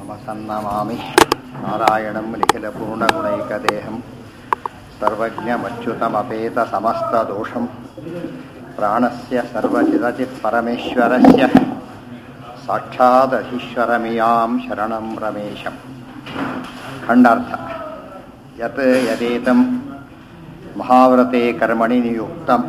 समसन्नमामि नारायणं निखिलपूर्णगुणैकदेहं सर्वज्ञमच्युतमपेतसमस्तदोषं प्राणस्य सर्वचिदचित्परमेश्वरस्य साक्षादधीश्वरमियां शरणं रमेशं खण्डार्थ यत् यदेतं महाव्रते कर्मणि नियुक्तं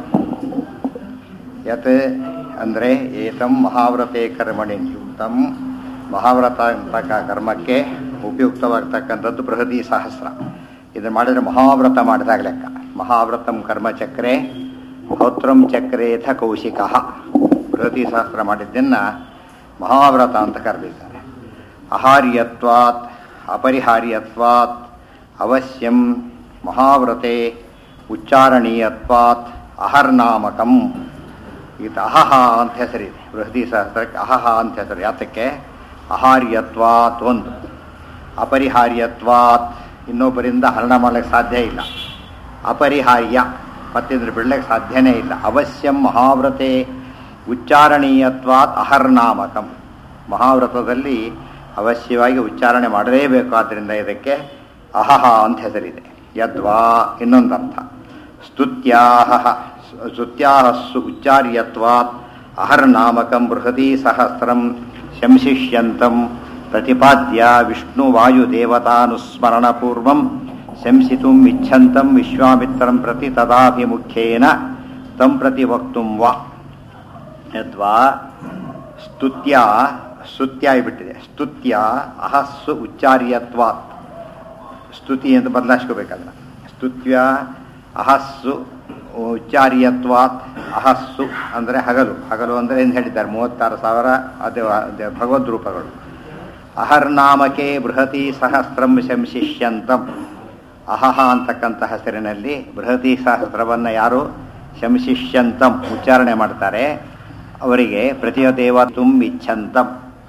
ಯತ್ ಅಂದರೆ ಏತಂ ಮಹಾವ್ರತೆ ಕರ್ಮಣಿ ನಿಯುಕ್ತಂ ಮಹಾವ್ರತ ಅಂತಕ್ಕ ಕರ್ಮಕ್ಕೆ ಉಪಯುಕ್ತವಾಗ್ತಕ್ಕಂಥದ್ದು ಬೃಹದಿ ಸಹಸ್ರ ಇದನ್ನು ಮಾಡಿದರೆ ಮಹಾವ್ರತ ಮಾಡಿದಾಗ ಲೆಕ್ಕ ಮಹಾವ್ರತಂ ಕರ್ಮಚಕ್ರೆ ಹೌತ್ರಂ ಚಕ್ರೇಥ ಕೌಶಿಕ ಬೃಹದಿ ಸಹಸ್ರ ಮಾಡಿದ್ದನ್ನು ಮಹಾವ್ರತ ಅಂತ ಕರೆದಿದ್ದಾರೆ ಅಹಾರ್ಯತ್ವಾತ್ ಅಪರಿಹಾರ್ಯತ್ವಾತ್ ಅವಶ್ಯಂ ಮಹಾವ್ರತೆ ಉಚ್ಚಾರಣೀಯತ್ವಾತ್ ಅಹರ್ನಾಮಕಂ ಇದು ಅಹಹ ಅಂತ ಹೆಸರಿದೆ ಬೃಹದಿ ಸಹಸ್ರಕ್ಕೆ ಅಹಹ ಅಂತ ಹೆಸರು ಯಾತಕ್ಕೆ ಅಹಾರ್ಯತ್ವಾತ್ ಒಂದು ಅಪರಿಹಾರ್ಯತ್ವಾತ್ ಇನ್ನೊಬ್ಬರಿಂದ ಹರಣ ಮಾಡಲಿಕ್ಕೆ ಸಾಧ್ಯ ಇಲ್ಲ ಅಪರಿಹಾರ್ಯ ಮತ್ತಿದ್ರೆ ಬಿಡ್ಲಿಕ್ಕೆ ಸಾಧ್ಯನೇ ಇಲ್ಲ ಅವಶ್ಯಂ ಮಹಾವ್ರತೆ ಉಚ್ಚಾರಣೀಯತ್ವಾತ್ ಅಹರ್ನಾಮಕಂ ಮಹಾವ್ರತದಲ್ಲಿ ಅವಶ್ಯವಾಗಿ ಉಚ್ಚಾರಣೆ ಮಾಡಲೇಬೇಕು ಆದ್ದರಿಂದ ಇದಕ್ಕೆ ಅಹಹ ಅಂತ ಹೆಸರಿದೆ ಯದ್ವಾ ಇನ್ನೊಂದರ್ಥ ಸ್ತುತ್ಯಾಹ ಸ್ತುತ್ಯಾಹಸ್ಸು ಉಚ್ಚಾರ್ಯತ್ವಾತ್ ಅಹರ್ನಾಮಕಂ ಬೃಹತಿ ಸಹಸ್ರಂ ಶಂಸಿಷ್ಯಂತಂ ಪ್ರತಿಪಾದ್ಯ ವಿಷ್ಣುವಾಯುದೇವತಾನುಸ್ಮರಣಪೂರ್ವಂ ಶಂಸಿತುಂ ಇಚ್ಛಂತಂ ವಿಶ್ವಾಮಿತ್ರಂ ಪ್ರತಿ ತದಾಭಿಮುಖ್ಯೇನ ತಂ ಪ್ರತಿ ವಕ್ತುಂ ವಾ ಯದ್ವಾ ಸ್ತುತ್ಯ ಸ್ತುತ್ಯ ಆಗಿಬಿಟ್ಟಿದೆ ಸ್ತುತ್ಯ ಅಹಸ್ಸು ಉಚ್ಚಾರ್ಯತ್ವಾತ್ ಸ್ತುತಿ ಅಂತ ಬದಲಾಯಿಸ್ಕೋಬೇಕಲ್ಲ ಸ್ತುತ್ಯ ಅಹಸ್ಸು ಉಚ್ಚಾರ್ಯತ್ವಾತ್ ಅಹಸ್ಸು ಅಂದರೆ ಹಗಲು ಹಗಲು ಅಂದರೆ ಏನು ಹೇಳಿದ್ದಾರೆ ಮೂವತ್ತಾರು ಸಾವಿರ ಅದು ಭಗವದ್ ರೂಪಗಳು ಅಹರ್ನಾಮಕೆ ಬೃಹತಿ ಸಹಸ್ರಂ ಶಂಶಿಷ್ಯಂತಂ ಅಹಹ ಅಂತಕ್ಕಂಥ ಹೆಸರಿನಲ್ಲಿ ಬೃಹತಿ ಸಹಸ್ರವನ್ನು ಯಾರು ಶಂಶಿಷ್ಯಂತಂ ಉಚ್ಚಾರಣೆ ಮಾಡ್ತಾರೆ ಅವರಿಗೆ ಪ್ರತಿಯದೇವ ತುಂ ಇಚ್ಛಂತಂ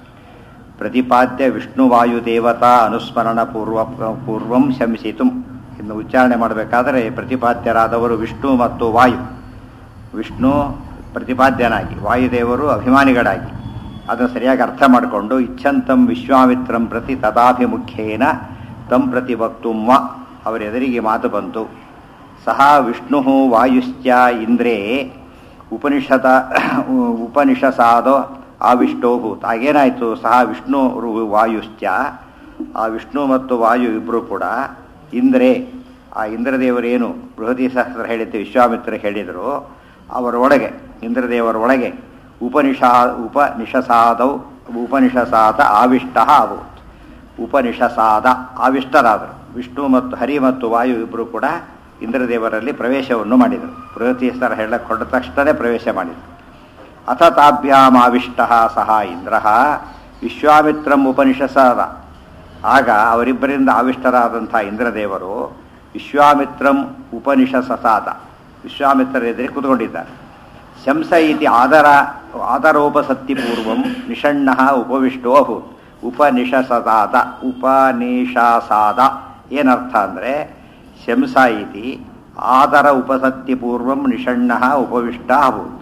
ಪ್ರತಿಪಾದ್ಯ ವಿಷ್ಣುವಾಯುದೇವತಾ ಅನುಸ್ಮರಣ ಪೂರ್ವ ಪೂರ್ವಂ ಶಂಸಿತು ಇನ್ನು ಉಚ್ಚಾರಣೆ ಮಾಡಬೇಕಾದರೆ ಪ್ರತಿಪಾದ್ಯರಾದವರು ವಿಷ್ಣು ಮತ್ತು ವಾಯು ವಿಷ್ಣು ಪ್ರತಿಪಾದ್ಯನಾಗಿ ವಾಯುದೇವರು ಅಭಿಮಾನಿಗಳಾಗಿ ಅದನ್ನು ಸರಿಯಾಗಿ ಅರ್ಥ ಮಾಡಿಕೊಂಡು ಇಚ್ಛಂತಂ ವಿಶ್ವಾಮಿತ್ರಂ ಪ್ರತಿ ತದಾಭಿಮುಖ್ಯೇನ ತಂ ಪ್ರತಿ ವಕ್ತುಂ ವ ಅವರ ಎದುರಿಗೆ ಮಾತು ಬಂತು ಸಹ ವಿಷ್ಣು ವಾಯುಶ್ಚ ಇಂದ್ರೇ ಉಪನಿಷದ ಉಪನಿಷಸಾದೋ ಆವಿಷ್ಟೋಭೂತ್ ಆಗೇನಾಯಿತು ಸಹ ವಿಷ್ಣು ವಾಯುಶ್ಚ ಆ ವಿಷ್ಣು ಮತ್ತು ವಾಯು ಇಬ್ಬರು ಕೂಡ ಇಂದ್ರೇ ಆ ಇಂದ್ರದೇವರೇನು ಬೃಹತಿ ಸಹಸ್ರ ಹೇಳಿದ್ದು ವಿಶ್ವಾಮಿತ್ರ ಹೇಳಿದರು ಅವರೊಳಗೆ ಇಂದ್ರದೇವರ ಒಳಗೆ ಉಪನಿಷಾ ಉಪನಿಷಸಾದೌ ಉಪನಿಷಸಾದ ಆವಿಷ್ಟ ಆಗುವುದು ಉಪನಿಷಸಾದ ಆವಿಷ್ಟರಾದರು ವಿಷ್ಣು ಮತ್ತು ಹರಿ ಮತ್ತು ವಾಯು ಇಬ್ಬರು ಕೂಡ ಇಂದ್ರದೇವರಲ್ಲಿ ಪ್ರವೇಶವನ್ನು ಮಾಡಿದರು ಬೃಹತಿ ಸರ ಹೇಳಕ್ಕೆ ಹೊರಟ ತಕ್ಷಣವೇ ಪ್ರವೇಶ ಮಾಡಿದರು ಅಥ ತಾಭ್ಯಾಂ ಆವಿಷ್ಟ ಸಹ ಇಂದ್ರ ವಿಶ್ವಾಮಿತ್ರಂ ಉಪನಿಷಸಾದ ಆಗ ಅವರಿಬ್ಬರಿಂದ ಆವಿಷ್ಟರಾದಂಥ ಇಂದ್ರದೇವರು ವಿಶ್ವಾಮಿತ್ರಂ ಉಪನಿಷಸಾದ ವಿಶ್ವಾಮಿತ್ರರ ಎದುರಿ ಕೂತ್ಕೊಂಡಿದ್ದಾರೆ ಶಂಸ ಇತಿ ಆದರ ಆದರೋಪಸತ್ತಿಪೂರ್ವಂ ನಿಷಣ್ಣ ಉಪವಿಷ್ಟೋ ಅಭೂತ್ ಉಪನಿಷಸದಾದ ಉಪನಿಷಸಾದ ಏನರ್ಥ ಅಂದರೆ ಶಂಸ ಇತಿ ಆದರ ಉಪಸತ್ತಿಪೂರ್ವಂ ನಿಷಣ್ಣ ಉಪವಿಷ್ಟ ಅಭೂತ್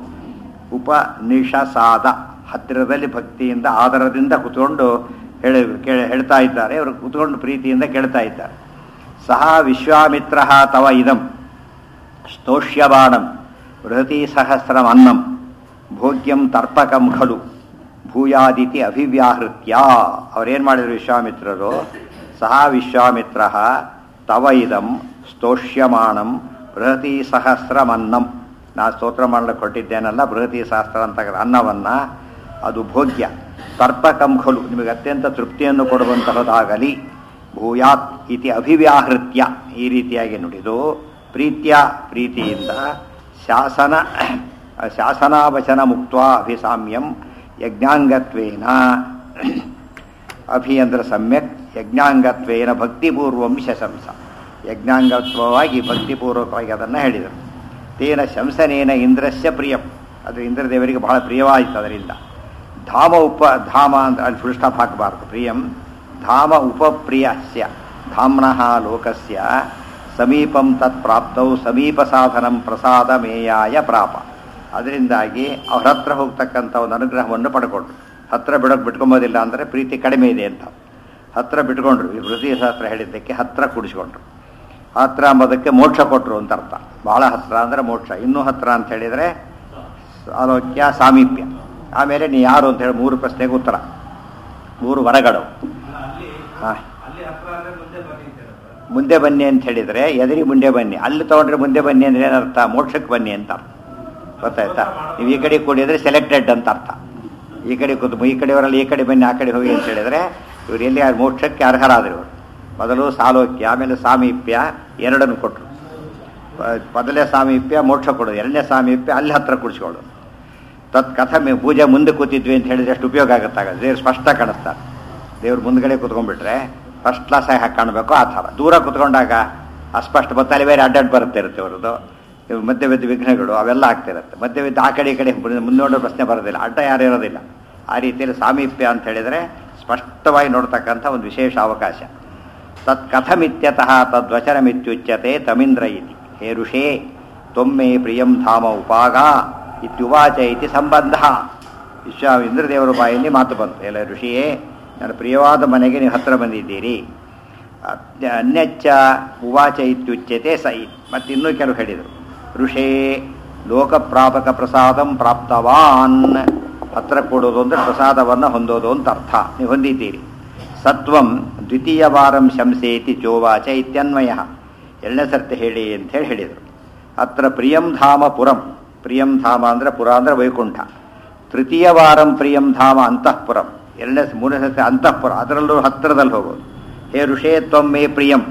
ಉಪನಿಷಸಾದ ಹತ್ತಿರದಲ್ಲಿ ಭಕ್ತಿಯಿಂದ ಆದರದಿಂದ ಕುತ್ಕೊಂಡು ಹೇಳಿ ಕೇಳ ಹೇಳ್ತಾ ಇದ್ದಾರೆ ಅವರು ಕುತ್ಕೊಂಡು ಪ್ರೀತಿಯಿಂದ ಕೇಳ್ತಾ ಇದ್ದಾರೆ ಸಹ ವಿಶ್ವಾಮಿತ್ರ ತವ ಇದಂ ಸ್ತೋಷ್ಯಬಾಣಂ ಬೃಹತಿ ಸಹಸ್ರಂ ಅನ್ನಂ ಭೋಗ್ಯಂ ತರ್ಪಕಂ ಖಲು ಭೂಯಾದಿತಿ ಅಭಿವ್ಯಾಹೃತ್ಯ ಅವರೇನು ಮಾಡಿದರು ವಿಶ್ವಾಮಿತ್ರರು ಸಹ ವಿಶ್ವಾಮಿತ್ರ ತವ ಇದಂ ಸ್ತೋಷ್ಯಮಾಣಂ ಬೃಹತಿ ಸಹಸ್ರಮನ್ನಂ ನಾ ಸ್ತೋತ್ರ ಮಾಡಲಿಕ್ಕೆ ಕೊಟ್ಟಿದ್ದೇನಲ್ಲ ಬೃಹತಿ ಸಹಸ್ರ ಅಂತ ಅನ್ನವನ್ನು ಅದು ಭೋಗ್ಯ ತರ್ಪಕಂ ಖಲು ನಿಮಗೆ ಅತ್ಯಂತ ತೃಪ್ತಿಯನ್ನು ಕೊಡುವಂತಹದ್ದಾಗಲಿ ಭೂಯಾತ್ ಇತಿ ಅಭಿವ್ಯಾಹೃತ್ಯ ಈ ರೀತಿಯಾಗಿ ನುಡಿದು ಪ್ರೀತ್ಯ ಪ್ರೀತಿಯಿಂದ ಶಾಸನ ಶಾಸನಾವಚನ ಮುಕ್ತ ಅಭಿಸಾಮ್ಯಂ ಯಜ್ಞಾಂಗತ್ವೇನ ಅಭಿ ಅಂದ್ರೆ ಸಮ್ಯಕ್ ಯಜ್ಞಾಂಗತ್ವೇನ ಭಕ್ತಿಪೂರ್ವಂ ಶಶಂಸ ಯಜ್ಞಾಂಗತ್ವವಾಗಿ ಭಕ್ತಿಪೂರ್ವಕವಾಗಿ ಅದನ್ನು ಹೇಳಿದರು ತೇನ ಶಂಸನೇನ ಇಂದ್ರಸ್ಯ ಪ್ರಿಯಂ ಅದು ಇಂದ್ರದೇವರಿಗೆ ಬಹಳ ಪ್ರಿಯವಾಯಿತು ಅದರಿಂದ ಧಾಮ ಉಪ ಧಾಮ ಅಂತ ಅಲ್ಲಿ ಫುಲ್ ಸ್ಟಾಪ್ ಹಾಕಬಾರ್ದು ಪ್ರಿಯಂ ಧಾಮ ಉಪಪ್ರಿಯಸ್ಯ ಧಾಮ್ನಃ ಲೋಕಸ್ಯ ಸಮೀಪಂ ತತ್ ಪ್ರಾಪ್ತೌ ಸಮೀಪ ಸಾಧನಂ ಪ್ರಸಾದ ಮೇಯಾಯ ಪ್ರಾಪ ಅದರಿಂದಾಗಿ ಅವ್ರ ಹತ್ರ ಹೋಗ್ತಕ್ಕಂಥ ಒಂದು ಅನುಗ್ರಹವನ್ನು ಪಡ್ಕೊಂಡ್ರು ಹತ್ರ ಬಿಡೋಕೆ ಬಿಟ್ಕೊಂಬೋದಿಲ್ಲ ಅಂದರೆ ಪ್ರೀತಿ ಕಡಿಮೆ ಇದೆ ಅಂತ ಹತ್ರ ಬಿಟ್ಕೊಂಡ್ರು ಈ ವೃತ್ತಿ ಶಾಸ್ತ್ರ ಹೇಳಿದ್ದಕ್ಕೆ ಹತ್ರ ಕೂಡಿಸ್ಕೊಂಡ್ರು ಹತ್ರ ಅಂಬೋದಕ್ಕೆ ಮೋಕ್ಷ ಕೊಟ್ಟರು ಅಂತ ಅರ್ಥ ಬಹಳ ಹತ್ರ ಅಂದರೆ ಮೋಕ್ಷ ಇನ್ನೂ ಹತ್ರ ಅಂತ ಹೇಳಿದರೆ ಆಲೋಕ್ಯ ಸಾಮೀಪ್ಯ ಆಮೇಲೆ ನೀ ಯಾರು ಅಂತ ಹೇಳಿ ಮೂರು ಪ್ರಶ್ನೆಗೆ ಉತ್ತರ ಮೂರು ವರಗಳು ಹಾಂ ಅಲ್ಲಿ ಹತ್ರ ಆದ್ರೆ ಮುಂದೆ ಬನ್ನಿ ಅಂತ ಹೇಳ್ತಾರೆ ಮುಂದೆ ಬನ್ನಿ ಅಂತ ಹೇಳಿದರೆ ಎದುರಿ ಮುಂದೆ ಬನ್ನಿ ಅಲ್ಲಿ ತಗೊಂಡ್ರೆ ಮುಂದೆ ಬನ್ನಿ ಅಂದ್ರೆ ಏನರ್ಥ ಮೋಕ್ಷಕ್ಕೆ ಬನ್ನಿ ಅಂತ ಅರ್ಥ ಗೊತ್ತಾಯ್ತಾ ನೀವು ಈ ಕಡೆ ಕೂಡಿದ್ರೆ ಸೆಲೆಕ್ಟೆಡ್ ಅಂತ ಅರ್ಥ ಈ ಕಡೆ ಕೂತು ಈ ಕಡೆಯವರಲ್ಲಿ ಈ ಕಡೆ ಬನ್ನಿ ಆ ಕಡೆ ಹೋಗಿ ಅಂತ ಹೇಳಿದರೆ ಇವರು ಎಲ್ಲಿ ಯಾರು ಮೋಕ್ಷಕ್ಕೆ ಅರ್ಹರಾದರು ಇವರು ಮೊದಲು ಸಾಲೋಕ್ಯ ಆಮೇಲೆ ಸಾಮೀಪ್ಯ ಎರಡನ್ನು ಕೊಟ್ಟರು ಮೊದಲನೇ ಸಾಮೀಪ್ಯ ಮೋಕ್ಷ ಕೊಡೋದು ಎರಡನೇ ಸಾಮೀಪ್ಯ ಅಲ್ಲಿ ಹತ್ರ ಕುಡಿಸ್ಕೊಳ್ಳೋದು ತತ್ ಕಥಮೆ ಪೂಜೆ ಮುಂದೆ ಕೂತಿದ್ವಿ ಅಂತ ಹೇಳಿದ್ರೆ ಎಷ್ಟು ಉಪಯೋಗ ಆಗುತ್ತಾಗ ದೇವ್ರು ಸ್ಪಷ್ಟ ಕಾಣಿಸ್ತಾರೆ ದೇವ್ರು ಮುಂದ್ಗಡೆ ಕೂತ್ಕೊಂಡ್ಬಿಟ್ರೆ ಫಸ್ಟ್ ಕ್ಲಾಸ್ ಆಗಿ ಹಾಕಿ ಕಾಣಬೇಕು ಆ ಥರ ದೂರ ಕೂತ್ಕೊಂಡಾಗ ಅಸ್ಪಷ್ಟ ಬತ್ತಲ್ಲಿ ಬೇರೆ ಅಡ್ಡಾಡ್ ಬರುತ್ತೆ ಇರುತ್ತೆ ಅವ್ರದ್ದು ಇವು ಮಧ್ಯ ಮಧ್ಯ ವಿಘ್ನಗಳು ಅವೆಲ್ಲ ಆಗ್ತಿರುತ್ತೆ ಮಧ್ಯ ಮಧ್ಯ ಆ ಕಡೆ ಈ ಕಡೆ ಮುಂದೆ ನೋಡೋ ಪ್ರಶ್ನೆ ಬರೋದಿಲ್ಲ ಅಡ್ಡ ಯಾರು ಇರೋದಿಲ್ಲ ಆ ರೀತಿಯಲ್ಲಿ ಸಾಮೀಪ್ಯ ಅಂತ ಹೇಳಿದರೆ ಸ್ಪಷ್ಟವಾಗಿ ನೋಡ್ತಕ್ಕಂಥ ಒಂದು ವಿಶೇಷ ಅವಕಾಶ ತತ್ ಕಥಮಿತ್ಯತಃ ತದ್ವಚನಮಿತ್ಯುಚ್ಯತೆ ತಮಿಂದ್ರ ಇತಿ ಹೇ ಋಷೇ ತ್ವಮ್ಮೆ ಪ್ರಿಯಂ ಧಾಮ ಉಪಾಗ ಇತ್ಯುವಾಚ ಇತಿ ಸಂಬಂಧ ವಿಶ್ವ ಇಂದ್ರದೇವರ ಬಾಯಲ್ಲಿ ಮಾತು ಬಂತು ಎಲ್ಲ ಋಷಿಯೇ ನನ್ನ ಪ್ರಿಯವಾದ ಮನೆಗೆ ನೀವು ಹತ್ತಿರ ಬಂದಿದ್ದೀರಿ ಅತ್ಯ- ಅನ್ಯಚ್ಚ ಉವಾಚ ಇತ್ಯುಚ್ಯತೆ ಸ ಇತ್ ಮತ್ತೆ ಇನ್ನೂ ಕೆಲವು ಹೇಳಿದರು ಋಷೇ ಲೋಕಪ್ರಾಪಕ ಪ್ರಸಾದಂ ಪ್ರಾಪ್ತವಾನ್ ಹತ್ರ ಕೊಡೋದು ಅಂದರೆ ಪ್ರಸಾದವನ್ನು ಹೊಂದೋದು ಅಂತ ಅರ್ಥ ನೀವು ಹೊಂದಿದ್ದೀರಿ ಸತ್ವಂ ದ್ವಿತೀಯ ವಾರಂ ಶಂಸೇತಿ ಚೋವಾಚ ಇತ್ಯನ್ವಯ ಎರಡನೇ ಸರ್ತಿ ಹೇಳಿ ಅಂತ ಹೇಳಿ ಹೇಳಿದರು ಅತ್ರ ಪ್ರಿಯಂ ಧಾಮ ಪುರಂ ಪ್ರಿಯಂ ಧಾಮ ಅಂದರೆ ಪುರ ಅಂದರೆ ವೈಕುಂಠ ತೃತೀಯ ವಾರಂ ಪ್ರಿಯಂ ಧಾಮ ಅಂತಃಪುರಂ ಎರಡನೇ ಮೂರನೇ ಸರ್ತಿ ಅಂತಃಪುರ ಅದರಲ್ಲೂ ಹತ್ತಿರದಲ್ಲಿ ಹೋಗೋದು ಹೇ ಋಷೇ ತ್ವಮ್ಮೇ ಪ್ರಿಯಂ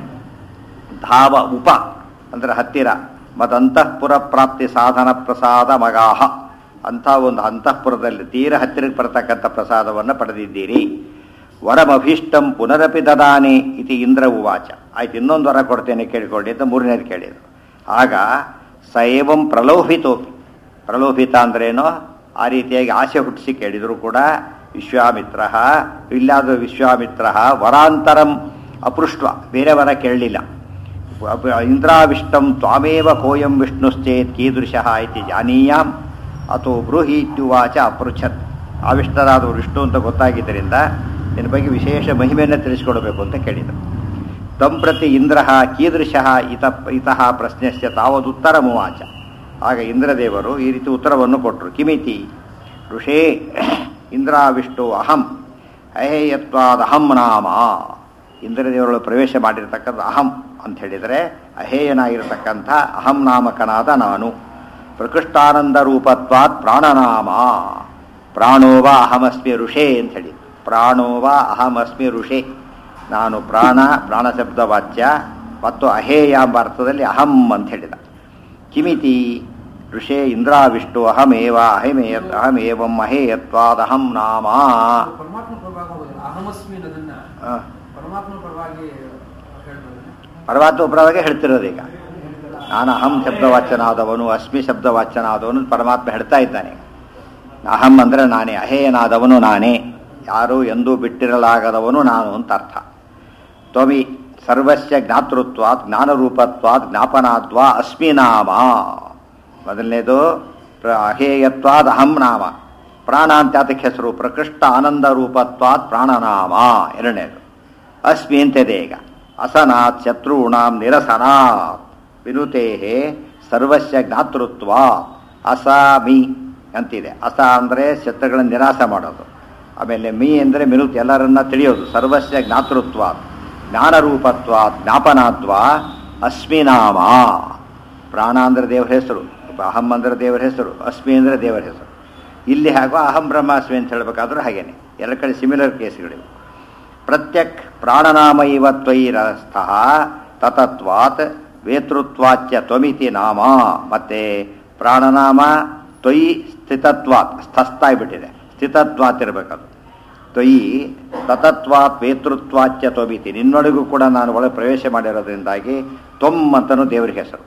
ಧಾವ ಉಪ ಅಂದರೆ ಹತ್ತಿರ ಮತ್ತು ಅಂತಃಪುರ ಪ್ರಾಪ್ತಿ ಸಾಧನ ಪ್ರಸಾದ ಮಗಾಹ ಅಂಥ ಒಂದು ಅಂತಃಪುರದಲ್ಲಿ ತೀರ ಹತ್ತಿರಕ್ಕೆ ಬರತಕ್ಕಂಥ ಪ್ರಸಾದವನ್ನು ಪಡೆದಿದ್ದೀರಿ ವರಮಭೀಷ್ಟಂ ಪುನರಪಿ ದದಾನೆ ಇತಿ ಇಂದ್ರ ಉವಾಚ ಆಯ್ತು ಇನ್ನೊಂದು ವರ ಕೊಡ್ತೇನೆ ಕೇಳಿಕೊಳ್ಳಿ ಅಂತ ಮೂರನೇದು ಕೇಳಿದರು ಆಗ ಸ ಏವಂ ಪ್ರಲೋಭಿತೋಪಿ ಪ್ರಲೋಭಿತ ಅಂದ್ರೇನೋ ಆ ರೀತಿಯಾಗಿ ಆಸೆ ಹುಟ್ಟಿಸಿ ಕೇಳಿದರೂ ಕೂಡ ವಿಶ್ವಾಮಿತ್ರ ಇಲ್ಲಾದ ವಿಶ್ವಾಮಿತ್ರ ವರಾಂತರಂ ಅಪೃಷ್ಟ ಬೇರೆ ವರ ಕೇಳಲಿಲ್ಲ ಇಂದ್ರಾವಿಷ್ಟಂ ತ್ವಾಮೇವ ಕೋಯಂ ವಿಷ್ಣುಶ್ಚೇತ್ ಕೀದೃಶಃ ಇತಿ ಜಾನೀಯಾಂ ಅಥೋ ಬ್ರೂಹಿ ಇತ್ಯುವಾಚ ಅಪೃಚ್ಛತ್ ಆವಿಷ್ಟರಾದ ವಿಷ್ಣು ಅಂತ ಗೊತ್ತಾಗಿದ್ದರಿಂದ ನಿನ್ನ ಬಗ್ಗೆ ವಿಶೇಷ ಮಹಿಮೆಯನ್ನು ತಿಳಿಸ್ಕೊಡಬೇಕು ಅಂತ ಕೇಳಿದರು ತಂ ಪ್ರತಿ ಇಂದ್ರ ಕೀದೃಶಃ ಇತ ಇತಃ ಪ್ರಶ್ನೆಸ್ಯ ತಾವದುತ್ತರ ಮುವಾಚ ಆಗ ಇಂದ್ರದೇವರು ಈ ರೀತಿ ಉತ್ತರವನ್ನು ಕೊಟ್ಟರು ಕಿಮಿತಿ ಋಷೇ ಇಂದ್ರಾವಿಷ್ಟು ಅಹಂ ಅಹೇಯತ್ವಾದ ಅಹಂ ನಾಮ ಇಂದ್ರದೇವರುಗಳು ಪ್ರವೇಶ ಮಾಡಿರ್ತಕ್ಕಂಥ ಅಹಂ ಅಂತ ಹೇಳಿದರೆ ಅಹೇಯನಾಗಿರ್ತಕ್ಕಂಥ ಅಹಂ ನಾಮಕನಾದ ನಾನು ಪ್ರಕೃಷ್ಟಾನಂದ ರೂಪತ್ವಾತ್ ಪ್ರಾಣನಾಮ ಪ್ರಾಣೋವ ಅಹಮಸ್ಮಿ ಋಷೇ ಅಂತ ಹೇಳಿ ಪ್ರಾಣೋವ ಅಹಮಸ್ಮಿ ಋಷೇ ನಾನು ಪ್ರಾಣ ಪ್ರಾಣ ಶಬ್ದ ವಾಚ್ಯ ಮತ್ತು ಅಹೇಯ ಎಂಬ ಅರ್ಥದಲ್ಲಿ ಅಹಂ ಅಂತ ಹೇಳಿದ ಕಿಮಿತಿ ಋಷೇ ಇಂದ್ರಾವಿಷ್ಟು ಅಹಮೇವ ಅಹಮೇಯ ಅಹಮೇವಂ ಅಹೇಯತ್ವಾದ ಅಹಂ ನಾಮ ಪರಮಾತ್ಮ ಪರವಾಗಿ ಹೋಗೋದಿಲ್ಲ ಅಹಮಸ್ಮಿ ಅನ್ನೋದನ್ನ ಆ, ಪರಮಾತ್ಮ ಪರವಾಗಿ ಹೇಳ್ಬೋದು ಪರಮಾತ್ಮ ಪರವಾಗಿ ಹೇಳ್ತಿರೋದು ಈಗ ನಾನು ಅಹಂ ಶಬ್ದವಾಚ್ಯನಾದವನು ಅಸ್ಮಿ ಶಬ್ದವಾಚ್ಯನಾದವನು ಪರಮಾತ್ಮ ಹೇಳ್ತಾ ಇದ್ದಾನೆ ಅಹಂ ಅಂದರೆ ನಾನೇ ಅಹೇಯನಾದವನು ನಾನೇ ಯಾರು ಎಂದೂ ಬಿಟ್ಟಿರಲಾಗದವನು ನಾನು ಅಂತ ಅರ್ಥ ತ್ವಮಿ ಸರ್ವಸ್ಯ ಜ್ಞಾತೃತ್ವಾತ್ ಜ್ಞಾನರೂಪತ್ವಾತ್ ಜ್ಞಾಪನಾದ್ವಾ ಅಸ್ಮಿ ನಾಮ ಮೊದಲನೇದು ಪ್ರ ಅಹೇಯತ್ವಾದ್ ಅಹಂ ನಾಮ ಪ್ರಾಣ ಅಂತ ಅದಕ್ಕೆ ಹೆಸರು ಪ್ರಕೃಷ್ಟ ಆನಂದ ರೂಪತ್ವಾತ್ ಪ್ರಾಣನಾಮ ಎರಡನೇದು ಅಸ್ಮಿ ಅಂತಿದೆ ಈಗ ಅಸನಾತ್ ಶತ್ರುಣಾಂ ನಿರಸನಾತ್ ವಿನುತೆ ಸರ್ವಸ್ಯ ಜ್ಞಾತೃತ್ವ ಅಸಾಮಿ ಅಂತಿದೆ ಅಸ ಅಂದರೆ ಶತ್ರುಗಳನ್ನು ನಿರಾಸ ಮಾಡೋದು ಆಮೇಲೆ ಮೀ ಅಂದರೆ ಮಿನುತ್ ಎಲ್ಲರನ್ನ ತಿಳಿಯೋದು ಸರ್ವಸ್ಯ ಜ್ಞಾತೃತ್ವ ಜ್ಞಾನರೂಪತ್ವ ಜ್ಞಾಪನಾತ್ವ ಅಸ್ಮಿನಾಮ ಪ್ರಾಣ ಅಂದರೆ ದೇವರ ಹೆಸರು ಅಹಂ ಅಂದರೆ ದೇವರ ಹೆಸರು ಅಸ್ಮಿ ಅಂದರೆ ದೇವರ ಹೆಸರು ಇಲ್ಲಿ ಹಾಗೂ ಅಹಂ ಬ್ರಹ್ಮಾಸ್ಮಿ ಅಂತ ಹೇಳಬೇಕಾದ್ರೂ ಹಾಗೇನೆ ಎಲ್ಲ ಕಡೆ ಸಿಮಿಲರ್ ಕೇಸ್ಗಳಿವೆ ಪ್ರತ್ಯಕ್ ಪ್ರಾಣನಾಮ ಇವ ತ್ವಯಿರಸ್ಥಃ ತತತ್ವಾತ್ ವೇತೃತ್ವಾಚ್ಯ ತ್ವಮಿತಿ ನಾಮ ಮತ್ತೆ ಪ್ರಾಣನಾಮ ತ್ವಯಿ ಸ್ಥಿತತ್ವಾತ್ ಸ್ಥಸ್ಥಾಗ್ಬಿಟ್ಟಿದೆ ಸ್ಥಿತತ್ವಾತ್ ಇರಬೇಕದು ತ್ವಯಿ ತತತ್ವಾತ್ ವೇತೃತ್ವಾಚ್ಯ ತ್ವಮಿತಿ ನಿನ್ನೊಳಗೂ ಕೂಡ ನಾನು ಒಳಗೆ ಪ್ರವೇಶ ಮಾಡಿರೋದ್ರಿಂದಾಗಿ ತ್ವಮ್ ಅಂತನೂ ದೇವರಿಗೆ ಹೆಸರು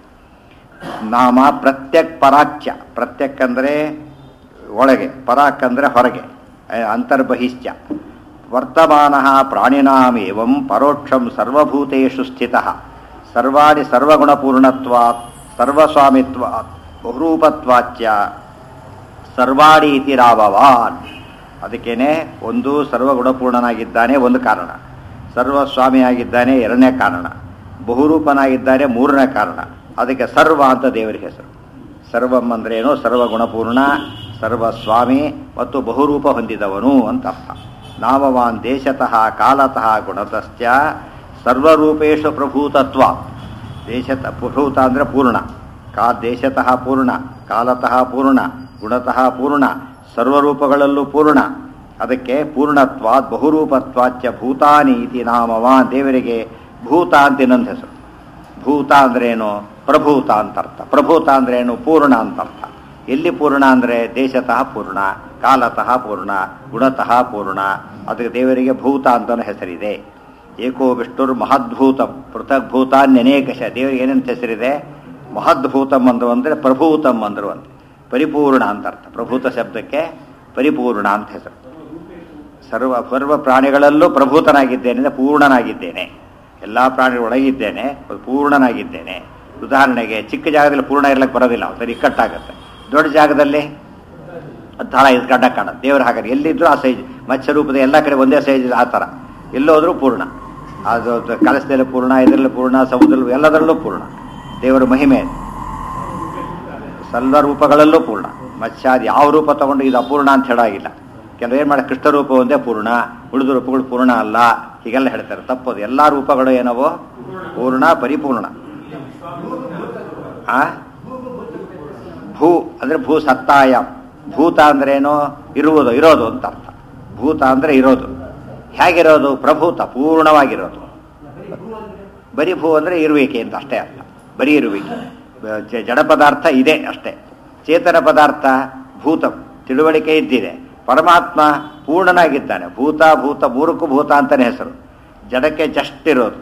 ನಾಮ ಪ್ರತ್ಯಕ್ ಪರಾಚ್ಯ ಪ್ರತ್ಯಕ್ ಅಂದರೆ ಒಳಗೆ ಪರಾಕ್ ಅಂದರೆ ಹೊರಗೆ ಅ- ಅಂತರ್ಬಹಿಶ್ಚ ವರ್ತಮಾನ ಪ್ರಾಣಿನಾಮೇವಂ ಪರೋಕ್ಷಂ ಸರ್ವಭೂತೇಷು ಸ್ಥಿತ ಸರ್ವಾಣಿ ಸರ್ವಗುಣಪೂರ್ಣತ್ವಾತ್ ಸರ್ವಸ್ವಾಮಿತ್ವಾತ್ ಬಹುರೂಪತ್ವಾಚ್ಯ ಸರ್ವಾಣಿ ಇತಿ ರಾಭವಾನ್ ಅದಕ್ಕೇನೆ ಒಂದು ಸರ್ವಗುಣಪೂರ್ಣನಾಗಿದ್ದಾನೆ ಒಂದು ಕಾರಣ ಸರ್ವಸ್ವಾಮಿಯಾಗಿದ್ದಾನೆ ಎರಡನೇ ಕಾರಣ ಬಹುರೂಪನಾಗಿದ್ದಾನೆ ಮೂರನೇ ಕಾರಣ ಅದಕ್ಕೆ ಸರ್ವ ಅಂತ ದೇವರಿಗೆ ಹೆಸರು ಸರ್ವಂ ಅಂದ್ರೆ ಏನು ಸರ್ವಗುಣಪೂರ್ಣ ಸರ್ವಸ್ವಾಮಿ ಮತ್ತು ಬಹುರೂಪ ಹೊಂದಿದವನು ಅಂತ ಅರ್ಥ ನಾಮವಾನ್ ದೇಶತಃ ಕಾಲತಃ ಗುಣತಶ್ಚ ಸರ್ವರೂಪೇಶು ಪ್ರಭೂತತ್ವ ದೇಶತ ಪ್ರಭೂತ ಅಂದರೆ ಪೂರ್ಣ ಕಾ ದೇಶತಃ ಪೂರ್ಣ ಕಾಲತಃ ಪೂರ್ಣ ಗುಣತಃ ಪೂರ್ಣ ಸರ್ವರೂಪಗಳಲ್ಲೂ ಪೂರ್ಣ ಅದಕ್ಕೆ ಪೂರ್ಣತ್ವಾತ್ ಬಹುರೂಪತ್ವಾಚ್ಯ ಭೂತಾನಿ ಇತಿ ನಾಮವಾನ್ ದೇವರಿಗೆ ಭೂತ ಅಂತ ಇನ್ನೊಂದು ಹೆಸರು ಭೂತ ಅಂದ್ರೇನು ಪ್ರಭೂತ ಅಂತ ಅರ್ಥ ಪ್ರಭೂತ ಅಂದ್ರೇನು ಪೂರ್ಣ ಅಂತ ಅರ್ಥ ಎಲ್ಲಿ ಪೂರ್ಣ ಅಂದರೆ ದೇಶತಃ ಪೂರ್ಣ ಕಾಲತಃ ಪೂರ್ಣ ಗುಣತಃ ಪೂರ್ಣ ಅದಕ್ಕೆ ದೇವರಿಗೆ ಭೂತ ಅಂತಲೂ ಹೆಸರಿದೆ ಏಕೋ ವಿಷ್ಣುರ್ ಮಹದ್ಭೂತಂ ಪೃಥಕ್ ಭೂತಾನ್ಯನೇಕಶ ದೇವರಿಗೆ ಏನಂತ ಹೆಸರಿದೆ ಮಹದ್ಭೂತಂ ಅಂದ್ರು ಅಂದರೆ ಪ್ರಭೂತಂ ಅಂದ್ರು ಅಂತ ಪರಿಪೂರ್ಣ ಅಂತ ಅರ್ಥ ಪ್ರಭೂತ ಶಬ್ದಕ್ಕೆ ಪರಿಪೂರ್ಣ ಅಂತ ಹೆಸರು ಸರ್ವ ಸರ್ವ ಪ್ರಾಣಿಗಳಲ್ಲೂ ಪ್ರಭೂತನಾಗಿದ್ದೇನೆ ಅಂದರೆ ಪೂರ್ಣನಾಗಿದ್ದೇನೆ ಎಲ್ಲ ಪ್ರಾಣಿಗಳ ಒಳಗಿದ್ದೇನೆ ಪೂರ್ಣನಾಗಿದ್ದೇನೆ ಉದಾಹರಣೆಗೆ ಚಿಕ್ಕ ಜಾಗದಲ್ಲಿ ಪೂರ್ಣ ಇರ್ಲಿಕ್ಕೆ ಬರೋದಿಲ್ಲ ಒಂಥರ ಇಕ್ಕಟ್ಟಾಗುತ್ತೆ ದೊಡ್ಡ ಜಾಗದಲ್ಲಿ ಥರ ಇದು ಗಡ್ಡ ಕಾಣುತ್ತೆ ದೇವರು ಹಾಗಾದ್ರೆ ಎಲ್ಲಿದ್ರು ಆ ಸೈಜ್ ಮತ್ಸ್ಯ ರೂಪದ ಎಲ್ಲ ಕಡೆ ಒಂದೇ ಸೈಜ್ ಆ ಥರ ಎಲ್ಲೋದ್ರೂ ಪೂರ್ಣ ಅದು ಕಲಸದಲ್ಲಿ ಪೂರ್ಣ ಇದರಲ್ಲಿ ಪೂರ್ಣ ಸಮುದ್ರದಲ್ಲೂ ಎಲ್ಲದರಲ್ಲೂ ಪೂರ್ಣ ದೇವರ ಮಹಿಮೆ ಸರ್ವ ರೂಪಗಳಲ್ಲೂ ಪೂರ್ಣ ಮತ್ಸ್ಯಾದಿ ಯಾವ ರೂಪ ತಗೊಂಡು ಇದು ಅಪೂರ್ಣ ಅಂತ ಹೇಳಾಗಿಲ್ಲ ಕೆಲವು ಏನು ಮಾಡಿ ಕೃಷ್ಣ ರೂಪ ಒಂದೇ ಪೂರ್ಣ ಉಳಿದ ರೂಪಗಳು ಪೂರ್ಣ ಅಲ್ಲ ಹೀಗೆಲ್ಲ ಹೇಳ್ತಾರೆ ತಪ್ಪದು ಎಲ್ಲ ರೂಪಗಳು ಏನವೋ ಪೂರ್ಣ ಪರಿಪೂರ್ಣ ಆ ಭೂ ಅಂದ್ರೆ ಭೂ ಸತ್ತಾಯ ಭೂತ ಅಂದ್ರೇನು ಇರುವುದು ಇರೋದು ಅಂತ ಅರ್ಥ ಭೂತ ಅಂದ್ರೆ ಇರೋದು ಹೇಗಿರೋದು ಪ್ರಭೂತ ಪೂರ್ಣವಾಗಿರೋದು ಬರೀ ಭೂ ಅಂದ್ರೆ ಇರುವಿಕೆ ಅಂತ ಅಷ್ಟೇ ಅರ್ಥ ಬರೀ ಇರುವಿಕೆ ಜ- ಜಡ ಪದಾರ್ಥ ಇದೆ ಅಷ್ಟೇ ಚೇತನ ಪದಾರ್ಥ ಭೂತ ತಿಳುವಳಿಕೆ ಇದ್ದಿದೆ ಪರಮಾತ್ಮ ಪೂರ್ಣನಾಗಿದ್ದಾನೆ ಭೂತ ಭೂತ ಮೂರಕ್ಕೂ ಭೂತ ಅಂತಾನೆ ಹೆಸರು ಜಡಕ್ಕೆ ಜಸ್ಟ್ ಇರೋದು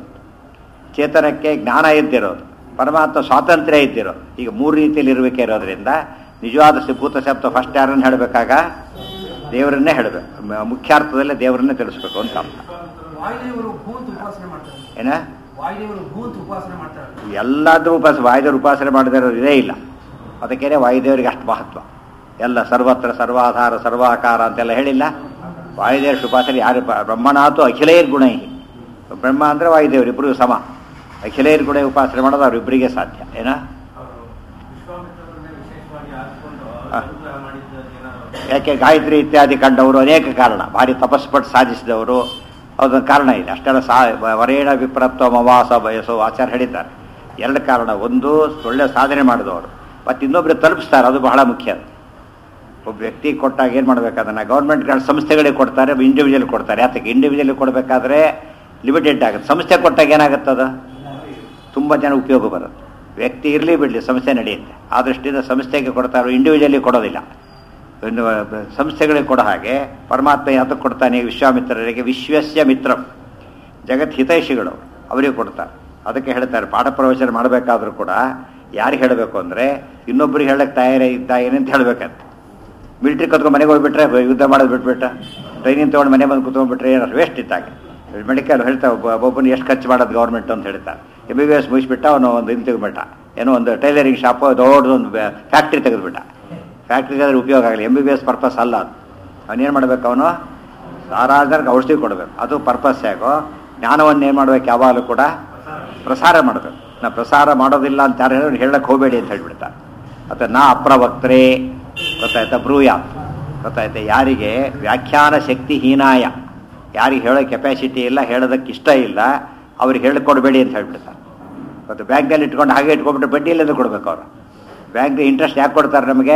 ಚೇತನಕ್ಕೆ ಜ್ಞಾನ ಇದ್ದಿರೋದು ಪರಮಾತ್ಮ ಸ್ವಾತಂತ್ರ್ಯ ಇದ್ದಿರೋದು ಈಗ ಮೂರು ರೀತಿಯಲ್ಲಿ ಇರುವಿಕೆ ಇರೋದ್ರಿಂದ ನಿಜವಾದ ಸಿ- ಭೂತ ಶಬ್ದ ಫಸ್ಟ್ ಯಾರನ್ನು ಹೇಳಬೇಕಾಗ ದೇವರನ್ನೇ ಹೇಳಬೇಕು ಮ- ಮುಖ್ಯಾರ್ಥದಲ್ಲೇ ದೇವರನ್ನೇ ತಿಳಿಸ್ಬೇಕು ಅಂತ ಅರ್ಥ ವಾಯುದೇವರು ಭೂಂತ ಉಪಾಸನೆ ಮಾಡ್ತಾರೆ ಏನ ವಾಯುದೇವರು ಭೂಂತ ಉಪಾಸನೆ ಮಾಡ್ತಾರೆ ಎಲ್ಲಾದ್ರೂ ಉಪಾಸ ವಾಯುದೇವ್ರ ಉಪಾಸನೆ ಮಾಡದಿರೋರು ಇದೇ ಇಲ್ಲ ಅದಕ್ಕೇನೆ ವಾಯುದೇವರಿಗೆ ಅಷ್ಟು ಮಹತ್ವ ಎಲ್ಲ ಸರ್ವತ್ರ ಸರ್ವಾಧಾರ ಸರ್ವಾಕಾರ ಅಂತೆಲ್ಲ ಹೇಳಿಲ್ಲ ವಾಯುದೇವ್ರ ಉಪಾಸನೆ ಯಾರು ಪ- ಬ್ರಹ್ಮನಾಥು ಅಖಿಲೇರ್ ಗುಣೈ ಬ್ರಹ್ಮ ಅಂದ್ರೆ ವಾಯುದೇವರು ಇಬ್ಬರಿಗೂ ಸಮ ಅಖಿಲೇರ್ ಗುಣ ಉಪಾಸನೆ ಮಾಡೋದು ಅವರಿಬ್ಬರಿಗೆ ಸಾಧ್ಯ ಏನ ವಿಶ್ವಾಮಿತ್ರರನ್ನೇ ವಿಶೇಷವಾಗಿ ಆರಿಸಿಕೊಂಡು ಹಾ. ಅನುಗ್ರಹ ಮಾಡಿದ್ದು ಏನಾದ್ರು ಯಾಕೆ ಗಾಯತ್ರಿ ಇತ್ಯಾದಿ ಕಂಡವರು ಅನೇಕ ಕಾರಣ ಭಾರಿ ತಪಸ್ಪಟ್ಟು ಸಾಧಿಸಿದವರು ಅದೊಂದು ಕಾರಣ ಇದೆ ಅಷ್ಟೆಲ್ಲ ಸಾ ವರೇಣ ವಿಪ್ರತ್ವ ಮವಾಸ ಬಯಸೋ ಆಚಾರ ಹೇಳಿದ್ದಾರೆ ಎರಡು ಕಾರಣ ಒಂದು ಒಳ್ಳೆ ಸಾಧನೆ ಮಾಡಿದವರು ಮತ್ತು ಇನ್ನೊಬ್ರಿಗೆ ತಲುಪಿಸ್ತಾರೆ ಅದು ಬಹಳ ಮುಖ್ಯ ಒಬ್ಬ ವ್ಯಕ್ತಿ ಕೊಟ್ಟಾಗ ಏನು ಮಾಡ್ಬೇಕು ಅದನ್ನು ಗೌರ್ಮೆಂಟ್ಗಳ ಸಂಸ್ಥೆಗಳಿಗೆ ಕೊಡ್ತಾರೆ ಇಂಡಿವಿಜುವಲ್ ಕೊಡ್ತಾರೆ ಯಾತಕ್ಕೆ ಇಂಡಿವಿಜುವಲ್ ಕೊಡಬೇಕಾದ್ರೆ ಲಿಮಿಟೆಡ್ ಆಗುತ್ತೆ ಸಂಸ್ಥೆ ಕೊಟ್ಟಾಗ ಏನಾಗುತ್ತೆ ಅದು ತುಂಬ ಜನ ಉಪಯೋಗ ಬರುತ್ತೆ ವ್ಯಕ್ತಿ ಇರಲಿ ಬಿಡಲಿ ಸಂಸ್ಥೆ ನಡೆಯುತ್ತೆ ಆ ದೃಷ್ಟಿಯಿಂದ ಸಂಸ್ಥೆಗೆ ಕೊಡ್ತಾರೆ ಇಂಡಿವಿಜುವಲಿ ಕೊಡೋದಿಲ್ಲ ಇನ್ನು ಸಂಸ್ಥೆಗಳಿಗೆ ಕೊಡೋ ಹಾಗೆ ಪರಮಾತ್ಮ ಯಾತಕ್ಕೆ ಕೊಡ್ತಾನೆ ವಿಶ್ವಾಮಿತ್ರರಿಗೆ ವಿಶ್ವಸ್ಯ ಮಿತ್ರ ಜಗತ್ ಹಿತೈಷಿಗಳು ಅವರಿಗೆ ಕೊಡ್ತಾರೆ ಅದಕ್ಕೆ ಹೇಳ್ತಾರೆ ಪಾಠ ಪ್ರವಚನ ಮಾಡಬೇಕಾದ್ರೂ ಕೂಡ ಯಾರಿಗೆ ಹೇಳಬೇಕು ಅಂದರೆ ಇನ್ನೊಬ್ರಿಗೆ ಹೇಳಕ್ಕೆ ತಯಾರೇ ಇದ್ದಾಗೇನೆ ಅಂತ ಹೇಳ್ಬೇಕಂತ ಮಿಲಿಟ್ರಿ ಕತ್ಕೊಂಡು ಮನೆಗೆ ಹೋಗ್ಬಿಟ್ರೆ ಯುದ್ಧ ಮಾಡೋದು ಬಿಟ್ಬಿಟ್ಟ ಟ್ರೈನಿಂಗ್ ತೊಗೊಂಡು ಮನೆ ಬಂದು ಕುತ್ಕೊಂಡ್ಬಿಟ್ರೆ ಏನಾದ್ರು ವೇಸ್ಟ್ ಇದ್ದಾಗ ಮೆಡಿಕಲ್ ಹೇಳ್ತಾವೆ ಒಬ್ಬೊಬ್ಬನ ಎಷ್ಟು ಖರ್ಚು ಮಾಡೋದು ಗೌರ್ಮೆಂಟ್ ಅಂತ ಹೇಳ್ತಾರೆ ಎಮ್ ಬಿ ಬಿ ಎಸ್ ಮುಗಿಸ್ಬಿಟ್ಟ ಅವನು ಒಂದು ಇದು ತೆಗೆದ್ಬಿಟ್ಟ ಏನೋ ಒಂದು ಟೈಲರಿಂಗ್ ಶಾಪು ದೊಡ್ಡದೊಂದು ಫ್ಯಾಕ್ಟ್ರಿ ತೆಗೆದ್ಬಿಟ್ಟ ಫ್ಯಾಕ್ಟ್ರಿಗೆ ಅದ್ರ ಉಪಯೋಗ ಆಗಲಿ M B B S purpose ಅಲ್ಲ ಅದು ಅವನೇನು ಮಾಡ್ಬೇಕು ಅವನು ಸಾವಿರಾರು ಜನಕ್ಕೆ ಔಷಧಿ ಕೊಡಬೇಕು ಅದು ಪರ್ಪಸ್ ಯಾಕೋ ಜ್ಞಾನವನ್ನು ಏನು ಮಾಡ್ಬೇಕು ಯಾವಾಗಲೂ ಕೂಡ ಪ್ರಸಾರ ಮಾಡಬೇಕು ನಾ ಪ್ರಸಾರ ಮಾಡೋದಿಲ್ಲ ಅಂತ ಯಾರು ಹೇಳಿ ಹೇಳಕ್ಕೆ ಹೋಗಬೇಡಿ ಅಂತ ಹೇಳ್ಬಿಡ್ತಾರೆ ಮತ್ತು ನಾ ಅಪ್ರವಕ್ತರೇ ಗೊತ್ತಾಯ್ತಾ ಬ್ರೂಯ ಗೊತ್ತಾಯ್ತಾ ಯಾರಿಗೆ ವ್ಯಾಖ್ಯಾನ ಶಕ್ತಿ ಹೀನಾಯ ಯಾರಿಗೆ ಹೇಳೋ ಕೆಪಾಸಿಟಿ ಇಲ್ಲ ಹೇಳೋದಕ್ಕೆ ಇಷ್ಟ ಇಲ್ಲ ಅವ್ರಿಗೆ ಹೇಳಿಕೊಡ್ಬೇಡಿ ಅಂತ ಹೇಳ್ಬಿಡ್ತಾರೆ ಮತ್ತು ಬ್ಯಾಂಕ್ನಲ್ಲಿ ಇಟ್ಕೊಂಡು ಹಾಗೆ ಇಟ್ಕೊಂಡ್ಬಿಟ್ಟು ಬಡ್ಡಿ ಇಲ್ಲದೆ ಕೊಡ್ಬೇಕು ಅವರು ಬ್ಯಾಂಕ್ ಇಂಟ್ರೆಸ್ಟ್ ಯಾಕೆ ಕೊಡ್ತಾರೆ ನಮಗೆ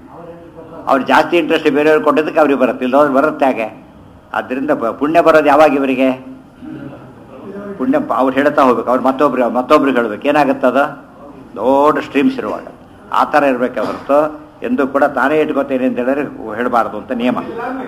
ಅವ್ರು ಜಾಸ್ತಿ ಇಂಟ್ರೆಸ್ಟ್ ಬೇರೆಯವ್ರಿಗೆ ಕೊಟ್ಟಿದ್ದಕ್ಕೆ ಅವ್ರಿಗೆ ಬರುತ್ತೆ ಇಲ್ಲದವ್ರು ಬರುತ್ತೆ ಹಾಗೆ ಆದ್ದರಿಂದ ಪ- ಪುಣ್ಯ ಬರೋದು ಯಾವಾಗ ಇವರಿಗೆ ಪುಣ್ಯ ಪ- ಅವ್ರು ಹೇಳ್ತಾ ಹೋಗ್ಬೇಕು ಅವ್ರು ಮತ್ತೊಬ್ರು ಮತ್ತೊಬ್ರಿಗೆ ಹೇಳ್ಬೇಕು ಏನಾಗುತ್ತೆ ಅದು ದೊಡ್ಡ ಸ್ಟ್ರೀಮ್ಸ್ ಇರುವಾಗ ಆ ಥರ ಇರಬೇಕೆ ಹೊರತು ಎಂದು ಕೂಡ ತಾನೇ ಇಟ್ಕೋತೇನೆ ಅಂತ ಹೇಳಿದ್ರೆ ಹೇಳಬಾರ್ದು ಅಂತ ನಿಯಮ